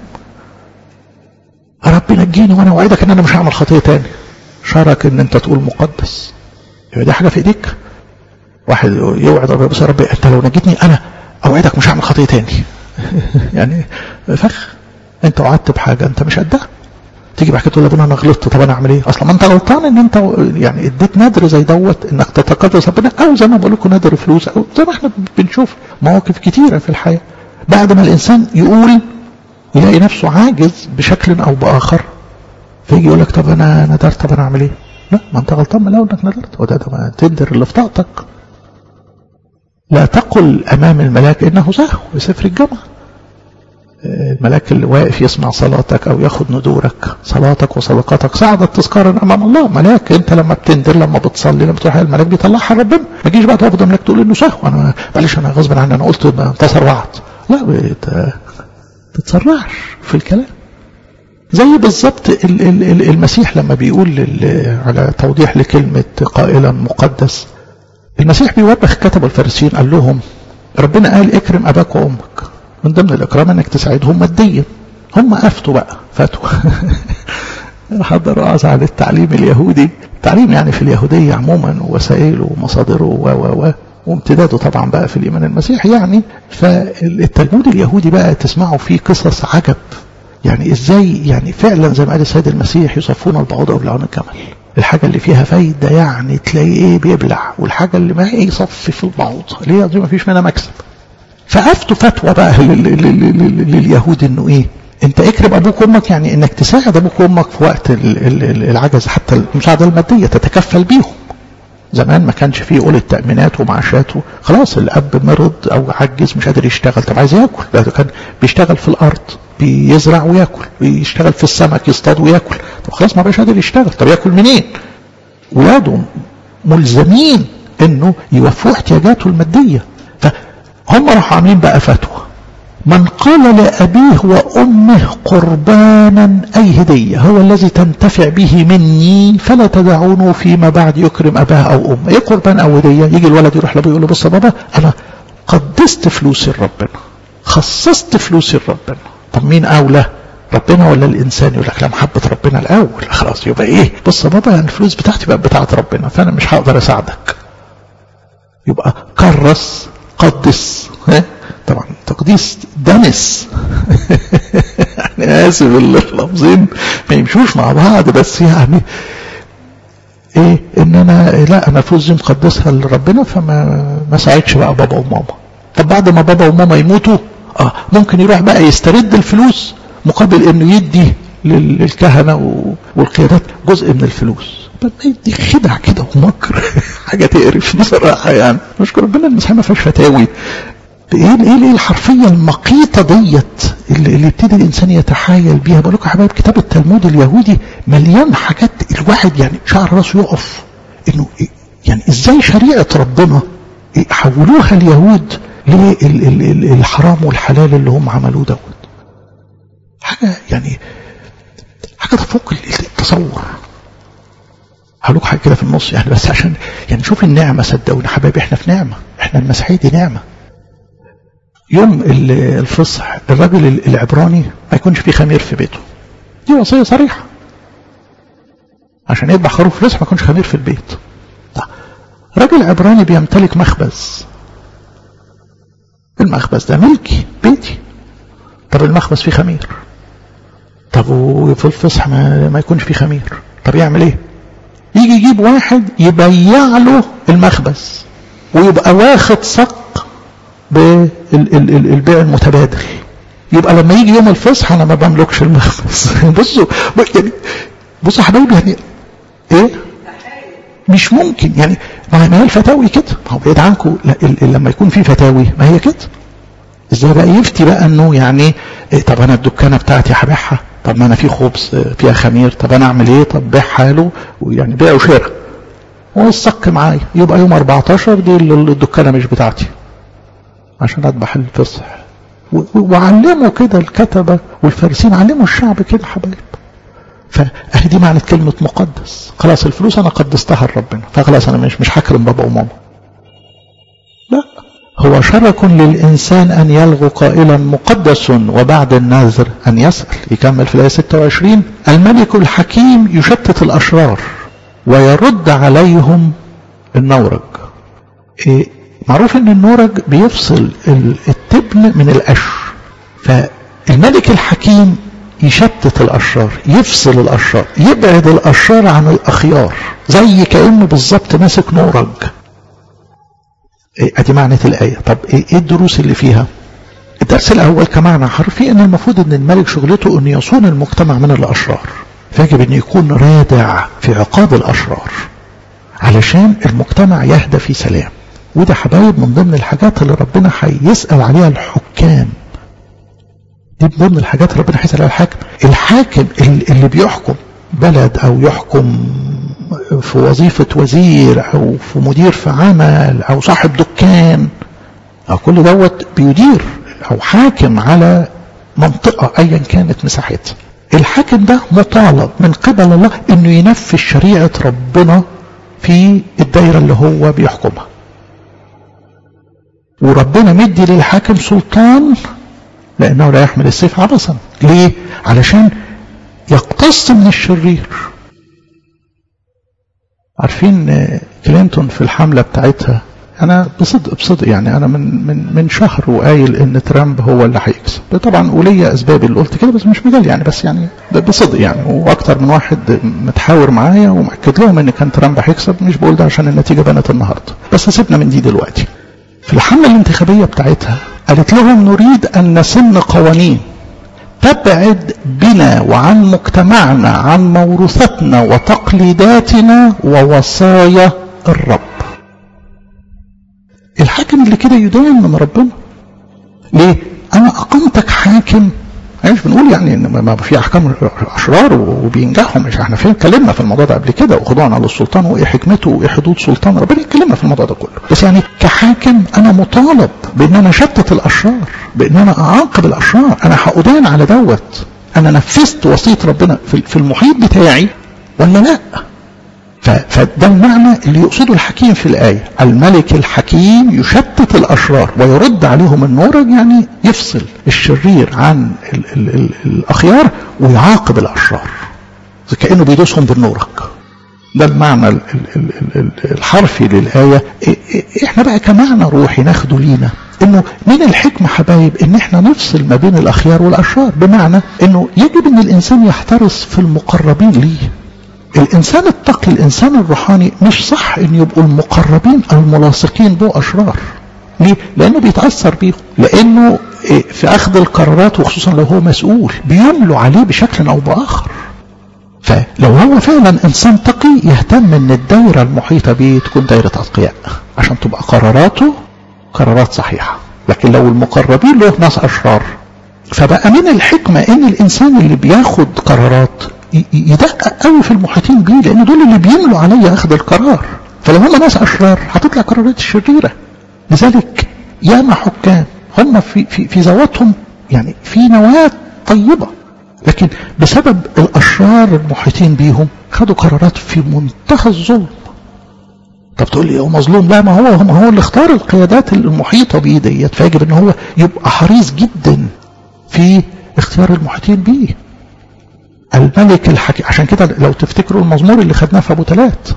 ربي نجيني وانا اوعدك ان انا مش هعمل خطيه تاني شرك ان انت تقول مقدس يبقى دي حاجه في ايديك واحد يوعد ربي بص يا ربي انت لو نجيتني انا اوعدك مش هعمل خطيه تاني يعني فخ انت وعدت بحاجه انت مش قدها تيجي بعد كده تقول لابونا انا غلطت طب انا اعمل ايه اصلا ما انت غلطان ان انت يعني اديت نذر زي دوت انك تتقدس ربنا او زي ما بقول لكم نذر فلوس او زي ما احنا بنشوف مواقف كتيره في الحياه بعد ما الانسان يقول يلاقي نفسه عاجز بشكل او باخر فيجي يقول لك طب انا ندرت طب انا اعمل ايه؟ لا ما انت غلطان من الاول انك ندرت وده ده ما تندر اللي في طاقتك لا تقل امام الملاك انه سهو بسفر الجامعه الملاك اللي واقف يسمع صلاتك او ياخد ندورك صلاتك وصدقاتك صعدت تذكارا امام الله ملاك انت لما بتندر لما بتصلي لما تروح الملاك بيطلعها ربنا ما تجيش بقى تقف قدام الملاك تقول انه سهو انا معلش انا غصب عني انا قلت تسرعت لا بت... تتسرعش في الكلام زي بالظبط المسيح لما بيقول على توضيح لكلمة قائلا مقدس المسيح بيوبخ كتب الفارسيين قال لهم ربنا قال اكرم اباك وامك من ضمن الاكرام انك تساعدهم ماديا هم افتوا بقى فاتوا حضروا عن التعليم اليهودي التعليم يعني في اليهودية عموما ووسائله ومصادره و و و وامتداده طبعا بقى في الإيمان المسيحي يعني فالتلمود اليهودي بقى تسمعوا فيه قصص عجب يعني ازاي يعني فعلا زي ما قال السيد المسيح يصفون البعوضة ويبلعون الجمل الحاجة اللي فيها فايدة يعني تلاقي ايه بيبلع والحاجة اللي ما ايه يصفي في البعوضة ليه دي ما فيش منها مكسب فأفتوا فتوى بقى لليهود انه ايه انت اكرم ابوك وامك يعني انك تساعد ابوك وامك في وقت العجز حتى المساعدة المادية تتكفل بيهم زمان ما كانش فيه قول التأمينات ومعاشاته خلاص الأب مرض أو عجز مش قادر يشتغل طب عايز ياكل ده كان بيشتغل في الأرض بيزرع وياكل بيشتغل في السمك يصطاد وياكل طب خلاص ما بقاش قادر يشتغل طب ياكل منين ولاده ملزمين انه يوفوا احتياجاته المادية فهم راحوا عاملين بقى فتوى من قال لأبيه وأمه قربانا أي هدية هو الذي تنتفع به مني فلا تدعونه فيما بعد يكرم أباه أو أمه إيه قربان أو هدية يجي الولد يروح لأبوه يقول له بص يا بابا أنا قدست فلوسي لربنا خصصت فلوسي لربنا طب مين أولى ربنا ولا الإنسان يقول لك لا محبة ربنا الأول خلاص يبقى إيه بص يا بابا يعني الفلوس بتاعتي بقت بتاعت ربنا فأنا مش هقدر أساعدك يبقى كرس قدس ها طبعا تقديس دنس يعني اسف اللفظين ما يمشوش مع بعض بس يعني ايه ان انا لا انا فلوس مقدسها لربنا فما ما ساعدش بقى بابا وماما طب بعد ما بابا وماما يموتوا اه ممكن يروح بقى يسترد الفلوس مقابل انه يدي للكهنه والقيادات جزء من الفلوس دي خدع كده ومكر حاجه تقرف بصراحه يعني نشكر ربنا المسيح ما فيهاش فتاوي ايه ايه ايه الحرفيه المقيته ديت اللي, اللي ابتدي الانسان يتحايل بيها بقول لكم يا حبايب كتاب التلمود اليهودي مليان حاجات الواحد يعني شعر راسه يقف انه إيه يعني ازاي شريعه ربنا إيه حولوها اليهود للحرام والحلال اللي هم عملوه دوت حاجه يعني حاجه تفوق التصور هقول لكم حاجه كده في النص يعني بس عشان يعني شوف النعمه صدقوني حبايبي احنا في نعمه احنا المسيحيه دي نعمه يوم الفصح الراجل العبراني ما يكونش فيه خمير في بيته دي وصيه صريحه عشان يذبح خروف فلوس ما يكونش خمير في البيت طيب. راجل عبراني بيمتلك مخبز المخبز ده ملكي بيتي طب المخبز فيه خمير طب وفي الفصح ما, ما يكونش فيه خمير طب يعمل ايه يجي يجيب واحد يبيع له المخبز ويبقى واخد صق بالبيع المتبادل يبقى لما يجي يوم الفصح انا ما بملكش المخبز بصوا يعني بصوا يا حبايبي يعني ايه مش ممكن يعني ما هي الفتاوي كده ما هو بعيد عنكم لما يكون في فتاوي ما هي كده ازاي بقى يفتي بقى انه يعني إيه طب انا الدكانه بتاعتي هبيعها طب ما انا في خبز فيها خمير طب انا اعمل ايه طب بيعها له ويعني بيع وشراء والصك معايا يبقى يوم 14 دي الدكانه مش بتاعتي عشان اذبح الفصح وعلموا كده الكتبه والفارسين علموا الشعب كده حبايب فاهي دي معنى كلمه مقدس خلاص الفلوس انا قدستها لربنا فخلاص انا مش مش هكرم بابا وماما لا هو شرك للإنسان أن يلغو قائلا مقدس وبعد النذر أن يسأل يكمل في الآية 26 الملك الحكيم يشتت الأشرار ويرد عليهم النورج إيه معروف أن النورج بيفصل التبن من القش فالملك الحكيم يشتت الأشرار يفصل الأشرار يبعد الأشرار عن الأخيار زي كأنه بالظبط ماسك نورج ادي معنى الآية طب ايه الدروس اللي فيها الدرس الأول كمعنى حرفي ان المفروض ان الملك شغلته ان يصون المجتمع من الأشرار فيجب ان يكون رادع في عقاب الأشرار علشان المجتمع يهدى في سلام وده حبايب من ضمن الحاجات اللي ربنا هيسأل عليها الحكام دي من ضمن الحاجات ربنا هيسأل عليها الحاكم الحاكم اللي بيحكم بلد او يحكم في وظيفة وزير او في مدير في عمل او صاحب دكان او كل دوت بيدير او حاكم على منطقة ايا كانت مساحتها الحاكم ده مطالب من قبل الله انه ينفذ شريعة ربنا في الدايرة اللي هو بيحكمها وربنا مدي للحاكم سلطان لانه لا يحمل السيف عبثا ليه علشان يقتص من الشرير عارفين كلينتون في الحملة بتاعتها انا بصدق بصدق يعني انا من من من شهر وقايل ان ترامب هو اللي هيكسب طبعا وليا اسبابي اللي قلت كده بس مش مجال يعني بس يعني بصدق يعني واكتر من واحد متحاور معايا ومأكد لهم ان كان ترامب هيكسب مش بقول ده عشان النتيجه بنت النهارده بس سيبنا من دي دلوقتي في الحمله الانتخابيه بتاعتها قالت لهم نريد ان نسن قوانين تبعد بنا وعن مجتمعنا عن موروثاتنا وتقليداتنا ووصايا الرب الحاكم اللي كده يدان من ربنا ليه انا اقمتك حاكم مش بنقول يعني ان ما في احكام اشرار وبينجحوا مش احنا فين اتكلمنا في الموضوع ده قبل كده وخضوعنا للسلطان وايه حكمته وايه حدود سلطان ربنا اتكلمنا في الموضوع ده كله بس يعني كحاكم انا مطالب بان انا اشتت الاشرار بان انا اعاقب الاشرار انا هأدان على دوت انا نفذت وصيه ربنا في المحيط بتاعي ولا لا فده المعنى اللي يقصده الحكيم في الآية الملك الحكيم يشتت الأشرار ويرد عليهم النورج يعني يفصل الشرير عن ال ال ال الأخيار ويعاقب الأشرار كأنه بيدوسهم بالنورج ده المعنى ال ال ال الحرفي للآية احنا بقى كمعنى روحي ناخده لينا انه من الحكمة حبايب ان احنا نفصل ما بين الأخيار والأشرار بمعنى انه يجب ان الإنسان يحترس في المقربين ليه الإنسان التقي الإنسان الروحاني مش صح أن يبقوا المقربين الملاصقين به أشرار ليه؟ لأنه بيتأثر بيهم لأنه في أخذ القرارات وخصوصا لو هو مسؤول بيملوا عليه بشكل أو بآخر فلو هو فعلا إنسان تقي يهتم أن الدائرة المحيطة به تكون دائرة أتقياء عشان تبقى قراراته قرارات صحيحة لكن لو المقربين له ناس أشرار فبقى من الحكمة أن الإنسان اللي بياخد قرارات يدقق قوي في المحيطين بيه لان دول اللي بيملوا عليا اخذ القرار فلو هم ناس اشرار هتطلع قرارات الشريره لذلك ياما حكام هم في في في ذواتهم يعني في نواه طيبه لكن بسبب الاشرار المحيطين بيهم خدوا قرارات في منتهى الظلم طب تقول لي هو مظلوم لا ما هو ما هو اللي اختار القيادات المحيطه بيه ديت فيجب ان هو يبقى حريص جدا في اختيار المحيطين بيه الملك الحكيم عشان كده لو تفتكروا المزمور اللي خدناه في ابو تلات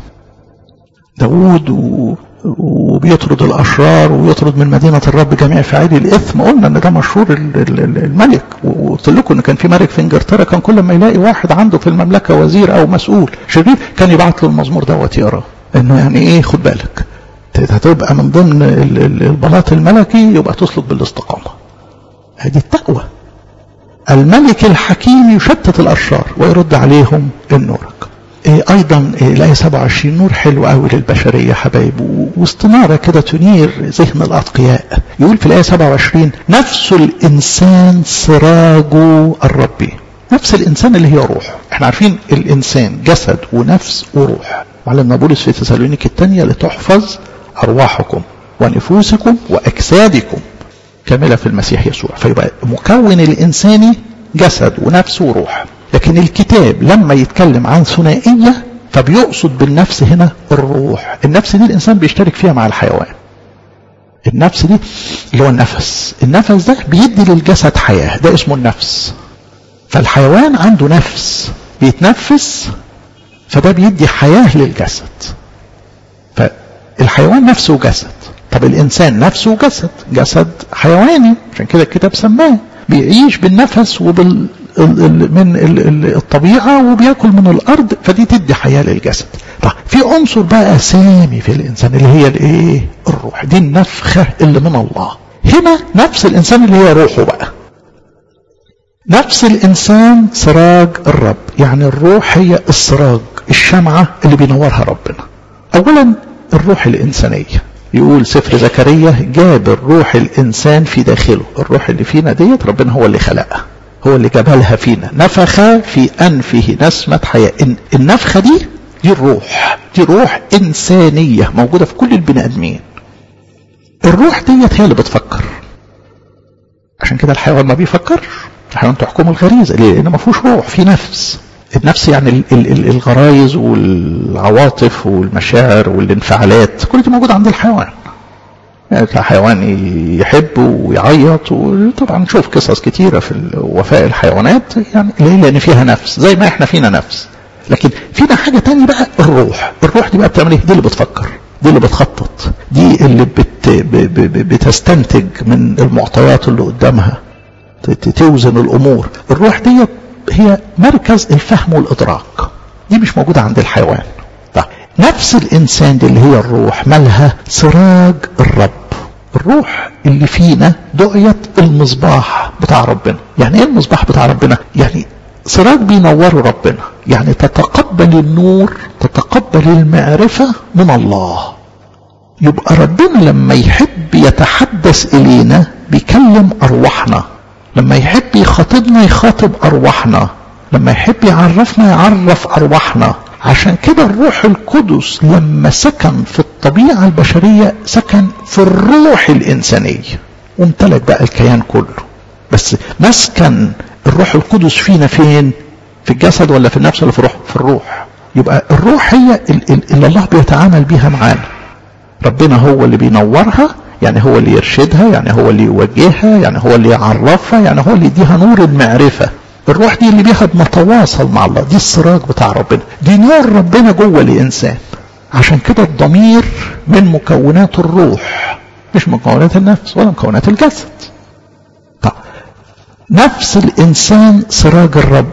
داود و... وبيطرد الاشرار ويطرد من مدينه الرب جميع فاعلي الاثم قلنا ان ده مشهور الملك وقلت لكم ان كان في ملك في انجلترا كان كل ما يلاقي واحد عنده في المملكه وزير او مسؤول شرير كان يبعت له المزمور دوت يقراه انه يعني ايه خد بالك هتبقى من ضمن البلاط الملكي يبقى تسلك بالاستقامه هذه التقوى الملك الحكيم يشتت الأشرار ويرد عليهم النورك إيه أيضا إيه الآية 27 نور حلو قوي للبشرية حبايب واستنارة كده تنير ذهن الأتقياء يقول في الآية 27 نفس الإنسان سراج الرب نفس الإنسان اللي هي روح احنا عارفين الإنسان جسد ونفس وروح معلمنا بولس في تسالونيك الثانية لتحفظ أرواحكم ونفوسكم وأجسادكم كاملة في المسيح يسوع فيبقى مكون الإنساني جسد ونفس وروح لكن الكتاب لما يتكلم عن ثنائية فبيقصد بالنفس هنا الروح النفس دي الإنسان بيشترك فيها مع الحيوان النفس دي اللي هو النفس النفس ده بيدي للجسد حياة ده اسمه النفس فالحيوان عنده نفس بيتنفس فده بيدي حياة للجسد فالحيوان نفسه جسد طب الإنسان نفسه جسد جسد حيواني عشان كده الكتاب سماه بيعيش بالنفس وبال من الطبيعة وبياكل من الأرض فدي تدي حياة للجسد طب في عنصر بقى سامي في الإنسان اللي هي الإيه الروح دي النفخة اللي من الله هنا نفس الإنسان اللي هي روحه بقى نفس الإنسان سراج الرب يعني الروح هي السراج الشمعة اللي بينورها ربنا أولا الروح الإنسانية يقول سفر زكريا جاب الروح الإنسان في داخله الروح اللي فينا ديت ربنا هو اللي خلقها هو اللي جبلها فينا نفخ في أنفه نسمة حياة النفخة دي دي الروح دي روح إنسانية موجودة في كل البني آدمين الروح ديت هي اللي بتفكر عشان كده الحيوان ما بيفكرش الحيوان تحكمه الغريزة ليه؟ لأن ما فيهوش روح في نفس النفس يعني ال ال الغرايز والعواطف والمشاعر والانفعالات كل دي موجودة عند الحيوان يعني حيوان يحب ويعيط وطبعا نشوف قصص كتيرة في وفاء الحيوانات يعني ليه لأن فيها نفس زي ما احنا فينا نفس لكن فينا حاجة تانية بقى الروح الروح دي بقى بتعمل ايه دي اللي بتفكر دي اللي بتخطط دي اللي بت بتستنتج من المعطيات اللي قدامها توزن الأمور الروح دي هي مركز الفهم والإدراك دي مش موجودة عند الحيوان طيب نفس الإنسان دي اللي هي الروح مالها سراج الرب الروح اللي فينا دعيت المصباح بتاع ربنا يعني ايه المصباح بتاع ربنا يعني سراج بينوره ربنا يعني تتقبل النور تتقبل المعرفة من الله يبقى ربنا لما يحب يتحدث إلينا بيكلم أرواحنا لما يحب يخاطبنا يخاطب أرواحنا لما يحب يعرفنا يعرف أرواحنا عشان كده الروح القدس لما سكن في الطبيعة البشرية سكن في الروح الإنسانية وامتلك بقى الكيان كله بس مسكن الروح القدس فينا فين في الجسد ولا في النفس ولا في الروح في الروح يبقى الروح هي اللي الله بيتعامل بيها معانا ربنا هو اللي بينورها يعني هو اللي يرشدها يعني هو اللي يوجهها يعني هو اللي يعرفها يعني هو اللي يديها نور المعرفة الروح دي اللي بيها بنتواصل مع الله دي السراج بتاع ربنا دي نور ربنا جوه الإنسان عشان كده الضمير من مكونات الروح مش مكونات النفس ولا مكونات الجسد طب نفس الإنسان سراج الرب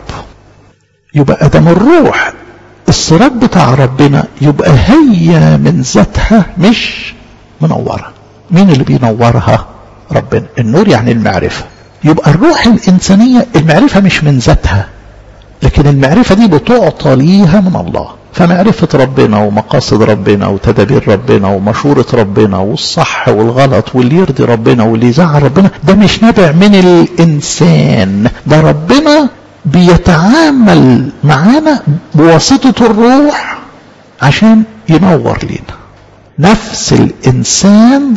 يبقى أدم الروح السراج بتاع ربنا يبقى هي من ذاتها مش منورة مين اللي بينورها ربنا النور يعني المعرفة يبقى الروح الإنسانية المعرفة مش من ذاتها لكن المعرفة دي بتعطى ليها من الله فمعرفة ربنا ومقاصد ربنا وتدابير ربنا ومشورة ربنا والصح والغلط واللي يرضي ربنا واللي يزعل ربنا ده مش نابع من الإنسان ده ربنا بيتعامل معانا بواسطة الروح عشان ينور لنا نفس الإنسان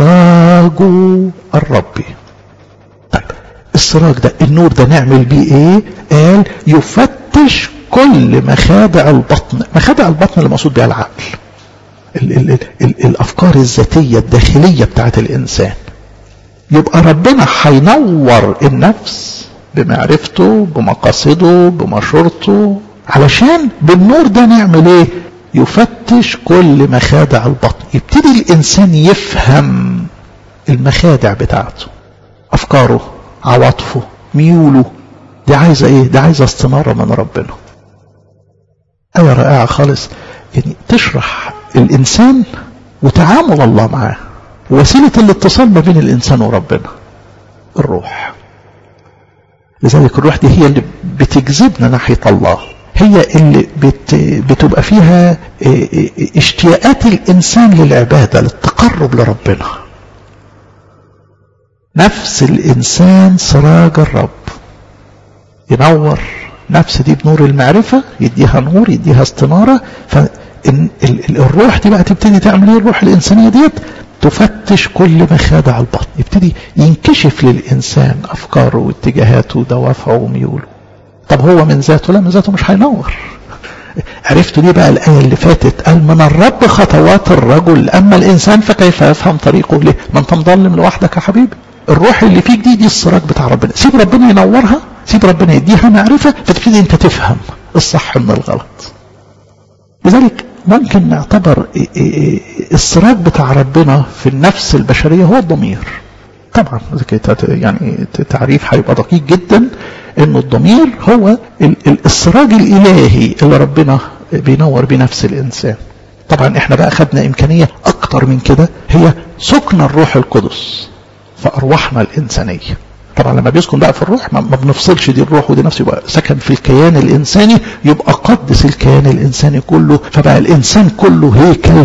سراجه الربي طيب السراج ده النور ده نعمل بيه ايه قال يفتش كل مخادع البطن مخادع البطن اللي مقصود بها العقل ال ال ال الافكار الذاتيه الداخليه بتاعت الانسان يبقى ربنا هينور النفس بمعرفته بمقاصده بمشورته علشان بالنور ده نعمل ايه يفتش كل مخادع البطن يبتدي الانسان يفهم المخادع بتاعته افكاره عواطفه ميوله دي عايزه ايه دي عايزه استناره من ربنا ايه رائعه خالص يعني تشرح الانسان وتعامل الله معاه وسيله الاتصال ما بين الانسان وربنا الروح لذلك الروح دي هي اللي بتجذبنا ناحيه الله هي اللي بت بتبقى فيها اشتياقات الانسان للعباده للتقرب لربنا نفس الانسان سراج الرب ينور نفس دي بنور المعرفه يديها نور يديها استناره فالروح دي بقى تبتدي تعمل ايه الروح الانسانيه ديت تفتش كل مخادع البطن يبتدي ينكشف للانسان افكاره واتجاهاته ودوافعه وميوله طب هو من ذاته لا من ذاته مش هينور عرفتوا ليه بقى الآية اللي فاتت قال من الرب خطوات الرجل أما الإنسان فكيف يفهم طريقه ليه ما أنت مضلم لوحدك يا حبيبي الروح اللي فيك دي دي السراج بتاع ربنا سيب ربنا ينورها سيب ربنا يديها معرفة فتبتدي أنت تفهم الصح من الغلط لذلك ممكن نعتبر السراج بتاع ربنا في النفس البشرية هو الضمير طبعا يعني تعريف هيبقى دقيق جدا انه الضمير هو السراج الالهي اللي ربنا بينور بنفس الانسان طبعا احنا بقى خدنا امكانيه اكتر من كده هي سكن الروح القدس في ارواحنا الانسانيه طبعا لما بيسكن بقى في الروح ما بنفصلش دي الروح ودي نفس يبقى سكن في الكيان الانساني يبقى قدس الكيان الانساني كله فبقى الانسان كله هيكل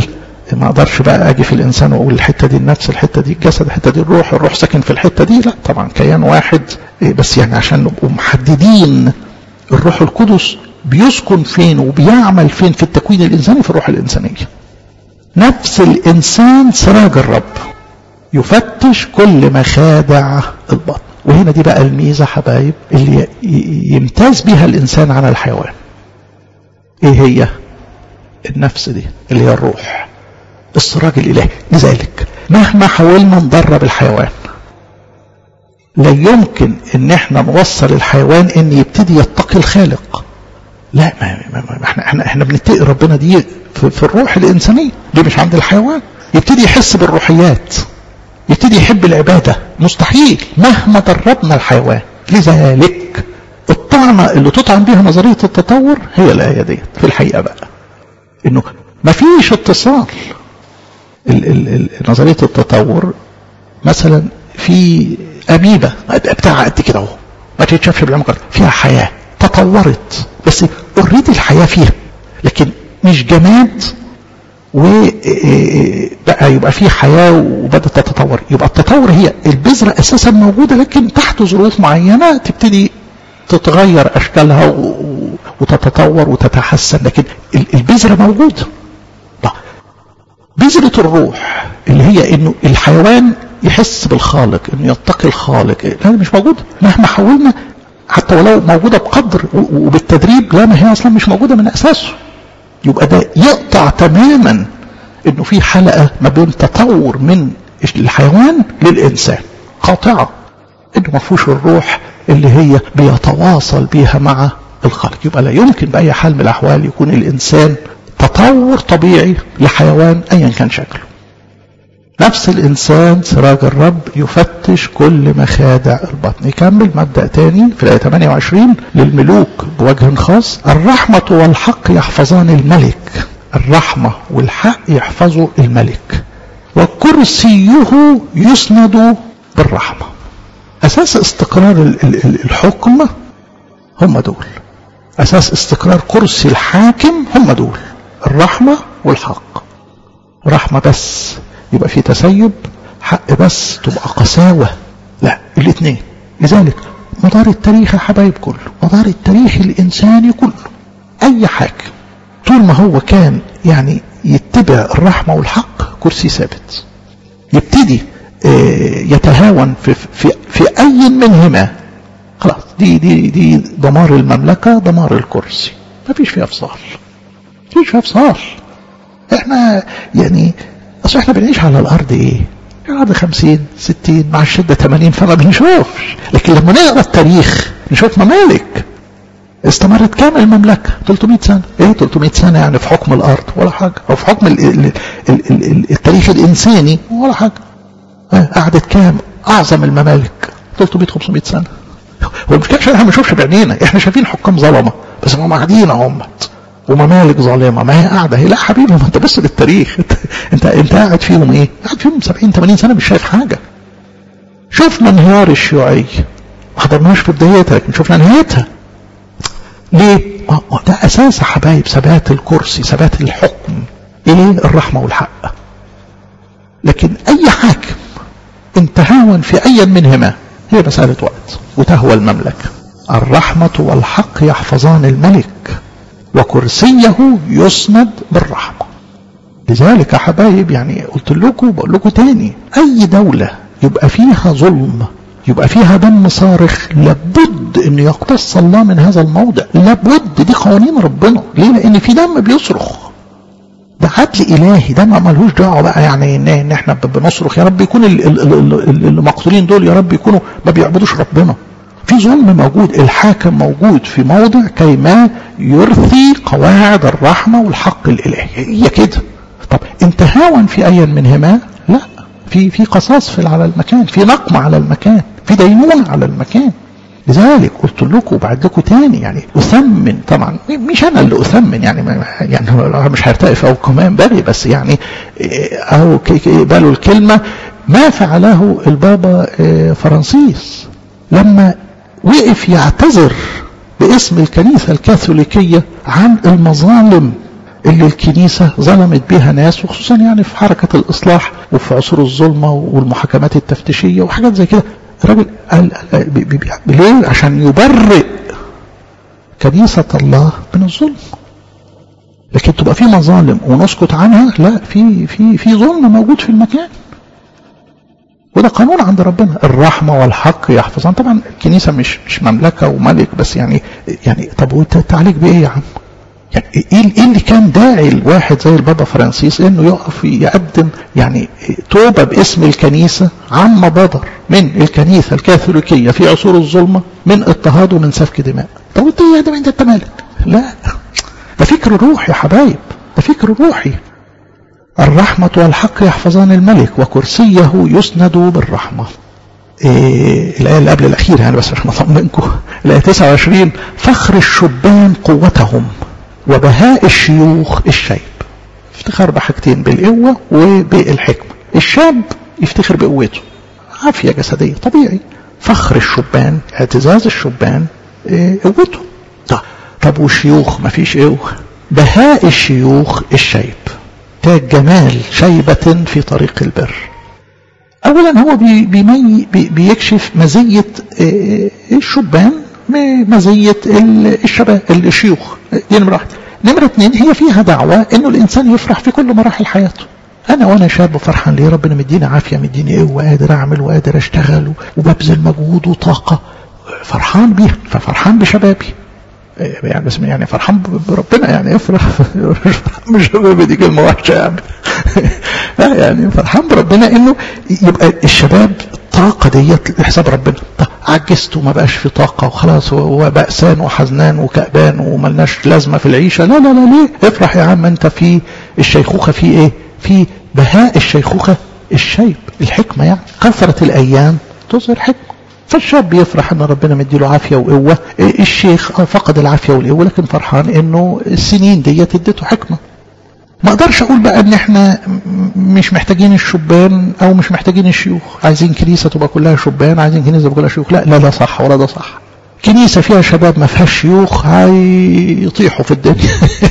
ما اقدرش بقى اجي في الانسان واقول الحته دي النفس الحته دي الجسد الحته دي الروح الروح ساكن في الحته دي لا طبعا كيان واحد بس يعني عشان نبقوا محددين الروح القدس بيسكن فين وبيعمل فين في التكوين الانساني في الروح الانسانيه نفس الانسان سراج الرب يفتش كل مخادع البطن وهنا دي بقى الميزه حبايب اللي يمتاز بها الانسان عن الحيوان ايه هي النفس دي اللي هي الروح السراج الالهي لذلك مهما حاولنا ندرب الحيوان لا يمكن ان احنا نوصل الحيوان ان يبتدي يتقي الخالق لا ما, ما, ما احنا احنا احنا بنتقي ربنا دي في, في الروح الانسانيه دي مش عند الحيوان يبتدي يحس بالروحيات يبتدي يحب العباده مستحيل مهما دربنا الحيوان لذلك الطعنه اللي تطعن بها نظريه التطور هي الايه ديت في الحقيقه بقى انه ما فيش اتصال ال ال ال نظريه التطور مثلا في اميبا بتاع قد كده اهو ما تتشافش بالعمق فيها حياه تطورت بس اوريدي الحياه فيها لكن مش جماد وبقى يبقى فيه حياه وبدات تتطور يبقى التطور هي البذره اساسا موجوده لكن تحت ظروف معينه تبتدي تتغير اشكالها وتتطور وتتحسن لكن البذره موجوده بذره الروح اللي هي انه الحيوان يحس بالخالق انه يتقي الخالق هذا مش موجود مهما حاولنا حتى ولو موجودة بقدر وبالتدريب لا ما هي اصلا مش موجودة من اساسه يبقى ده يقطع تماما انه في حلقة ما بين تطور من الحيوان للانسان قاطعة انه ما فيهوش الروح اللي هي بيتواصل بيها مع الخالق يبقى لا يمكن بأي حال من الأحوال يكون الإنسان تطور طبيعي لحيوان أيا كان شكله نفس الإنسان سراج الرب يفتش كل مخادع البطن يكمل مبدأ تاني في الآية 28 للملوك بوجه خاص الرحمة والحق يحفظان الملك الرحمة والحق يحفظوا الملك وكرسيه يسند بالرحمة أساس استقرار الحكم هم دول أساس استقرار كرسي الحاكم هم دول الرحمة والحق رحمة بس يبقى في تسيب حق بس تبقى قساوة لا الاثنين لذلك مدار التاريخ يا حبايب كله مدار التاريخ الإنساني كله أي حاكم طول ما هو كان يعني يتبع الرحمة والحق كرسي ثابت يبتدي يتهاون في, في, في أي منهما خلاص دي دي دي دمار المملكة دمار الكرسي ما فيش فيها فصال ما فيش فيها فصال احنا يعني اصل احنا بنعيش على الارض ايه الارض 50 60 مع الشده 80 فما بنشوفش لكن لما نقرا التاريخ نشوف ممالك استمرت كام المملكة 300 سنة ايه 300 سنة يعني في حكم الارض ولا حاجة او في حكم ال ال ال ال التاريخ الانساني ولا حاجة قعدت كام اعظم الممالك 300 500 سنة هو المشكلة احنا ما بنشوفش بعينينا احنا شايفين حكام ظلمة بس هم قاعدين اهمت وممالك ظالمه ما هي قاعده هي لا حبيبي ما انت بص للتاريخ انت انت, انت قاعد فيهم ايه؟ قاعد فيهم 70 80 سنه مش شايف حاجه. شفنا انهيار الشيوعيه ما حضرناش في بدايتها لكن شفنا نهايتها. ليه؟ ده اساس يا حبايب ثبات الكرسي ثبات الحكم ايه الرحمه والحق. لكن اي حاكم ان تهاون في اي منهما هي مساله وقت وتهوى المملكه. الرحمه والحق يحفظان الملك وكرسيه يسند بالرحمة لذلك يا حبايب يعني قلت لكم بقول لكم تاني أي دولة يبقى فيها ظلم يبقى فيها دم صارخ لابد ان يقتص الله من هذا الموضع لابد دي قوانين ربنا ليه لان في دم بيصرخ ده عدل الهي ده ما ملهوش دعوه بقى يعني ان احنا بنصرخ يا رب يكون المقتولين دول يا رب يكونوا ما بيعبدوش ربنا في ظلم موجود الحاكم موجود في موضع كيما يرثي قواعد الرحمة والحق الإلهي هي كده طب انت هاون في أي منهما لا في في قصاص في على المكان في نقمة على المكان في دينونة على المكان لذلك قلت لكم وبعد لكم تاني يعني أثمن طبعا مش أنا اللي أثمن يعني يعني مش هيرتقف أو كما ينبغي بس يعني أو قبلوا الكلمة ما فعله البابا فرانسيس لما وقف يعتذر باسم الكنيسة الكاثوليكية عن المظالم اللي الكنيسة ظلمت بها ناس وخصوصا يعني في حركة الإصلاح وفي عصور الظلمة والمحاكمات التفتيشية وحاجات زي كده الراجل قال بي بي ليه عشان يبرئ كنيسة الله من الظلم لكن تبقى في مظالم ونسكت عنها لا في في في ظلم موجود في المكان وده قانون عند ربنا الرحمه والحق يحفظان طبعا الكنيسه مش مش مملكه وملك بس يعني يعني طب وانت تعالج بايه يا عم؟ يعني ايه اللي كان داعي الواحد زي البابا فرانسيس انه يقف يقدم يعني توبه باسم الكنيسه عما بدر من الكنيسه الكاثوليكيه في عصور الظلمه من اضطهاد ومن سفك دماء. طب انت ايه ده انت مالك؟ لا ده فكر روحي يا حبايب ده فكر روحي الرحمة والحق يحفظان الملك وكرسيه يسند بالرحمة إيه الآية اللي قبل الأخيرة يعني بس عشان أطمنكم الآية 29 فخر الشبان قوتهم وبهاء الشيوخ الشيب افتخار بحاجتين بالقوة وبالحكمة الشاب يفتخر بقوته عافية جسدية طبيعي فخر الشبان اعتزاز الشبان إيه قوته طب, طب والشيوخ مفيش قوة بهاء الشيوخ الشيب تاج جمال شيبة في طريق البر أولا هو بي بي بي بيكشف مزية الشبان مزية الشباب الشيوخ دي نمرة واحد نمرة اثنين هي فيها دعوة انه الانسان يفرح في كل مراحل حياته انا وانا شاب فرحان ليه ربنا مديني عافية مديني قوة قادر اعمل وقادر اشتغل وببذل مجهود وطاقة فرحان بيها ففرحان بشبابي يعني بس يعني فرحان بربنا يعني افرح مش شباب دي كلمه وحشه يعني لا يعني فرحان بربنا انه يبقى الشباب الطاقه ديت لحساب ربنا طب عجزت وما بقاش في طاقه وخلاص هو بأسان وحزنان وكأبان وملناش لازمه في العيشه لا لا لا ليه افرح يا عم انت في الشيخوخه في ايه في بهاء الشيخوخه الشيب الحكمه يعني كثره الايام تظهر حكمه فالشاب يفرح ان ربنا مديله عافيه وقوه الشيخ فقد العافيه والقوه لكن فرحان انه السنين ديت ادته حكمه ما اقدرش اقول بقى ان احنا مش محتاجين الشبان او مش محتاجين الشيوخ عايزين كنيسه تبقى كلها شبان عايزين كنيسه تبقى كلها شيوخ لا لا لا صح ولا ده صح كنيسه فيها شباب ما فيهاش شيوخ هيطيحوا في الدنيا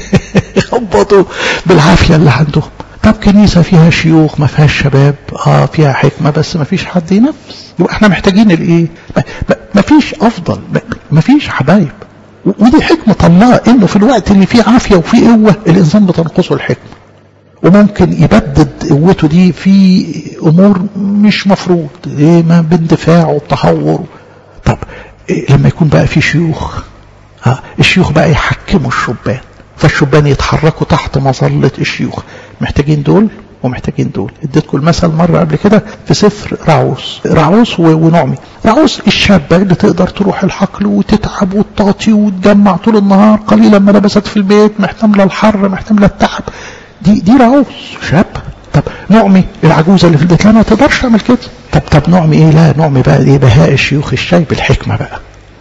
يخبطوا بالعافيه اللي عندهم طب كنيسة فيها شيوخ ما فيهاش شباب اه فيها حكمة بس ما فيش حد ينفس يبقى احنا محتاجين الايه ما فيش افضل ما فيش حبايب ودي حكمة الله انه في الوقت اللي فيه عافية وفيه قوة الانسان بتنقصه الحكمة وممكن يبدد قوته دي في امور مش مفروض ايه ما باندفاع والتهور طب إيه لما يكون بقى في شيوخ اه الشيوخ بقى يحكموا الشبان فالشبان يتحركوا تحت مظلة الشيوخ محتاجين دول ومحتاجين دول اديتكم المثل مرة قبل كده في سفر راعوس راعوس ونعمي راعوس الشابة اللي تقدر تروح الحقل وتتعب وتطاطي وتجمع طول النهار قليلا ما لبست في البيت محتملة الحر محتملة التعب دي دي راعوس شاب طب نعمي العجوزة اللي في البيت لا ما تقدرش تعمل كده طب طب نعمي ايه لا نعمي بقى ايه بهاء الشيوخ الشاي بالحكمة بقى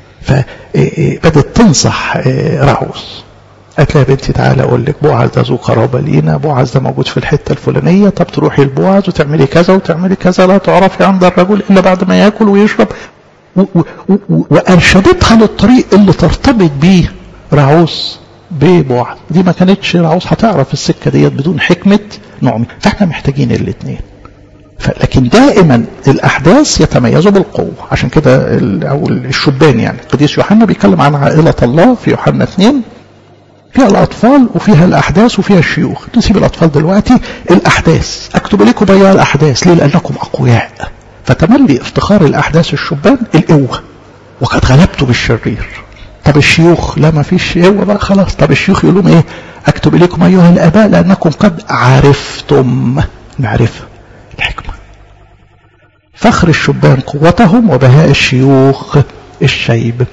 فبدت تنصح راعوس قالت لها يا بنتي تعالى اقول لك بوعز ده ذو قرابه لينا بوعز ده موجود في الحته الفلانيه طب تروحي لبوعز وتعملي كذا وتعملي كذا لا تعرفي عند الرجل الا بعد ما ياكل ويشرب و و و وارشدتها للطريق اللي ترتبط بيه راعوس ببوعز دي ما كانتش راعوس هتعرف السكه ديت بدون حكمه نعمي فاحنا محتاجين الاثنين لكن دائما الاحداث يتميزوا بالقوه عشان كده او الشبان يعني القديس يوحنا بيتكلم عن عائله الله في يوحنا 2 فيها الأطفال وفيها الأحداث وفيها الشيوخ نسيب الأطفال دلوقتي الأحداث أكتب لكم بيان الأحداث ليه لأنكم أقوياء فتملي افتخار الأحداث الشبان القوة وقد غلبتوا بالشرير طب الشيوخ لا ما فيش قوة بقى خلاص طب الشيوخ يقول لهم ايه اكتب اليكم ايها الاباء لانكم قد عرفتم معرفة الحكمة فخر الشبان قوتهم وبهاء الشيوخ الشيب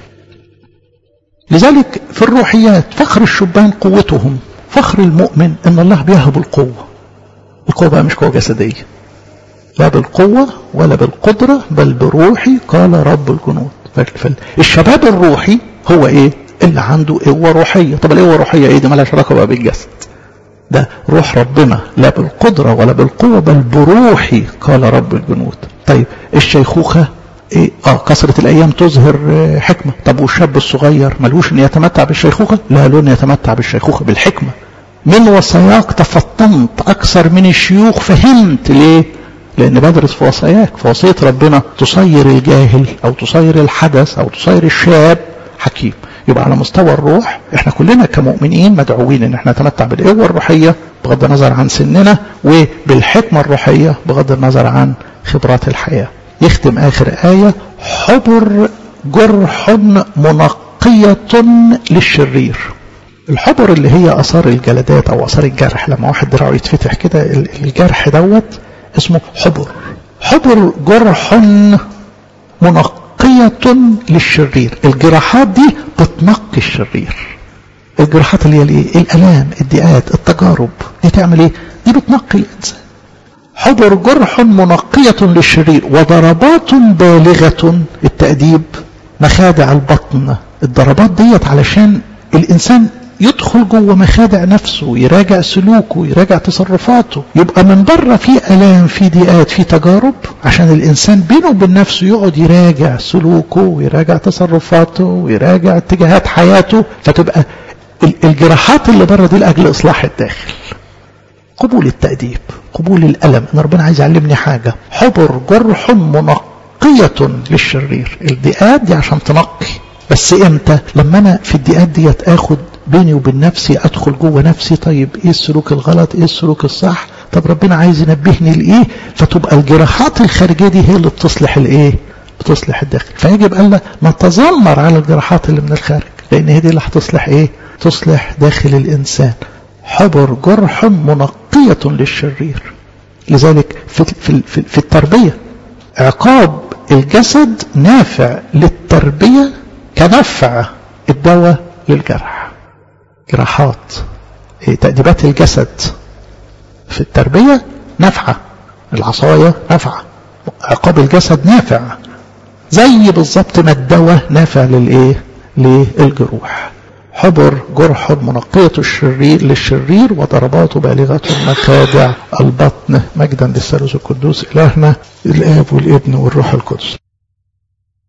لذلك في الروحيات فخر الشبان قوتهم فخر المؤمن ان الله بيهب القوة القوة بقى مش قوة جسدية لا بالقوة ولا بالقدرة بل بروحي قال رب الجنود الشباب الروحي هو ايه اللي عنده قوة روحية طب القوة الروحية ايه دي مالهاش علاقة بقى بالجسد ده روح ربنا لا بالقدرة ولا بالقوة بل بروحي قال رب الجنود طيب الشيخوخة إيه؟ اه كثرة الايام تظهر حكمة طب والشاب الصغير ملوش ان يتمتع بالشيخوخة لا له ان يتمتع بالشيخوخة بالحكمة من وصاياك تفطنت أكثر من الشيوخ فهمت ليه لأن بدرس في وصاياك في وصية ربنا تصير الجاهل أو تصير الحدث أو تصير الشاب حكيم يبقى على مستوى الروح احنا كلنا كمؤمنين مدعوين ان احنا نتمتع بالقوة الروحية بغض النظر عن سننا وبالحكمة الروحية بغض النظر عن خبرات الحياة يختم آخر آية حبر جرح منقية للشرير الحبر اللي هي اثار الجلدات او اثار الجرح لما واحد دراعه يتفتح كده الجرح دوت اسمه حبر حبر جرح منقية للشرير الجراحات دي بتنقي الشرير الجراحات اللي هي الايه الالام الضيقات التجارب دي تعمل ايه دي بتنقي الانسان حبر جرح منقية للشرير وضربات بالغة التأديب مخادع البطن الضربات ديت علشان الإنسان يدخل جوه مخادع نفسه يراجع سلوكه يراجع تصرفاته يبقى من بره في الام في ضيقات في تجارب عشان الانسان بينه وبين نفسه يقعد يراجع سلوكه ويراجع تصرفاته ويراجع اتجاهات حياته فتبقى الجراحات اللي بره دي لاجل اصلاح الداخل قبول التأديب قبول الألم إن ربنا عايز يعلمني حاجة حبر جرح منقية للشرير الضيقات دي عشان تنقي بس امتى لما انا في الضيقات ديت اخد بيني وبين نفسي ادخل جوه نفسي طيب ايه السلوك الغلط ايه السلوك الصح طب ربنا عايز ينبهني لايه فتبقى الجراحات الخارجيه دي هي اللي بتصلح الايه بتصلح الداخل فيجب الا نتذمر على الجراحات اللي من الخارج لان هي دي اللي هتصلح ايه تصلح داخل الانسان حبر جرح منقية للشرير لذلك في, في, في, في التربية عقاب الجسد نافع للتربية كنفع الدواء للجرح جراحات تأديبات الجسد في التربية نافعة العصاية نافعة عقاب الجسد نافع زي بالظبط ما الدواء نافع للايه للجروح حبر جرح منقية الشرير للشرير وضربات بالغة مخادع البطن مجدا للثالوث القدوس إلهنا الآب والابن والروح القدس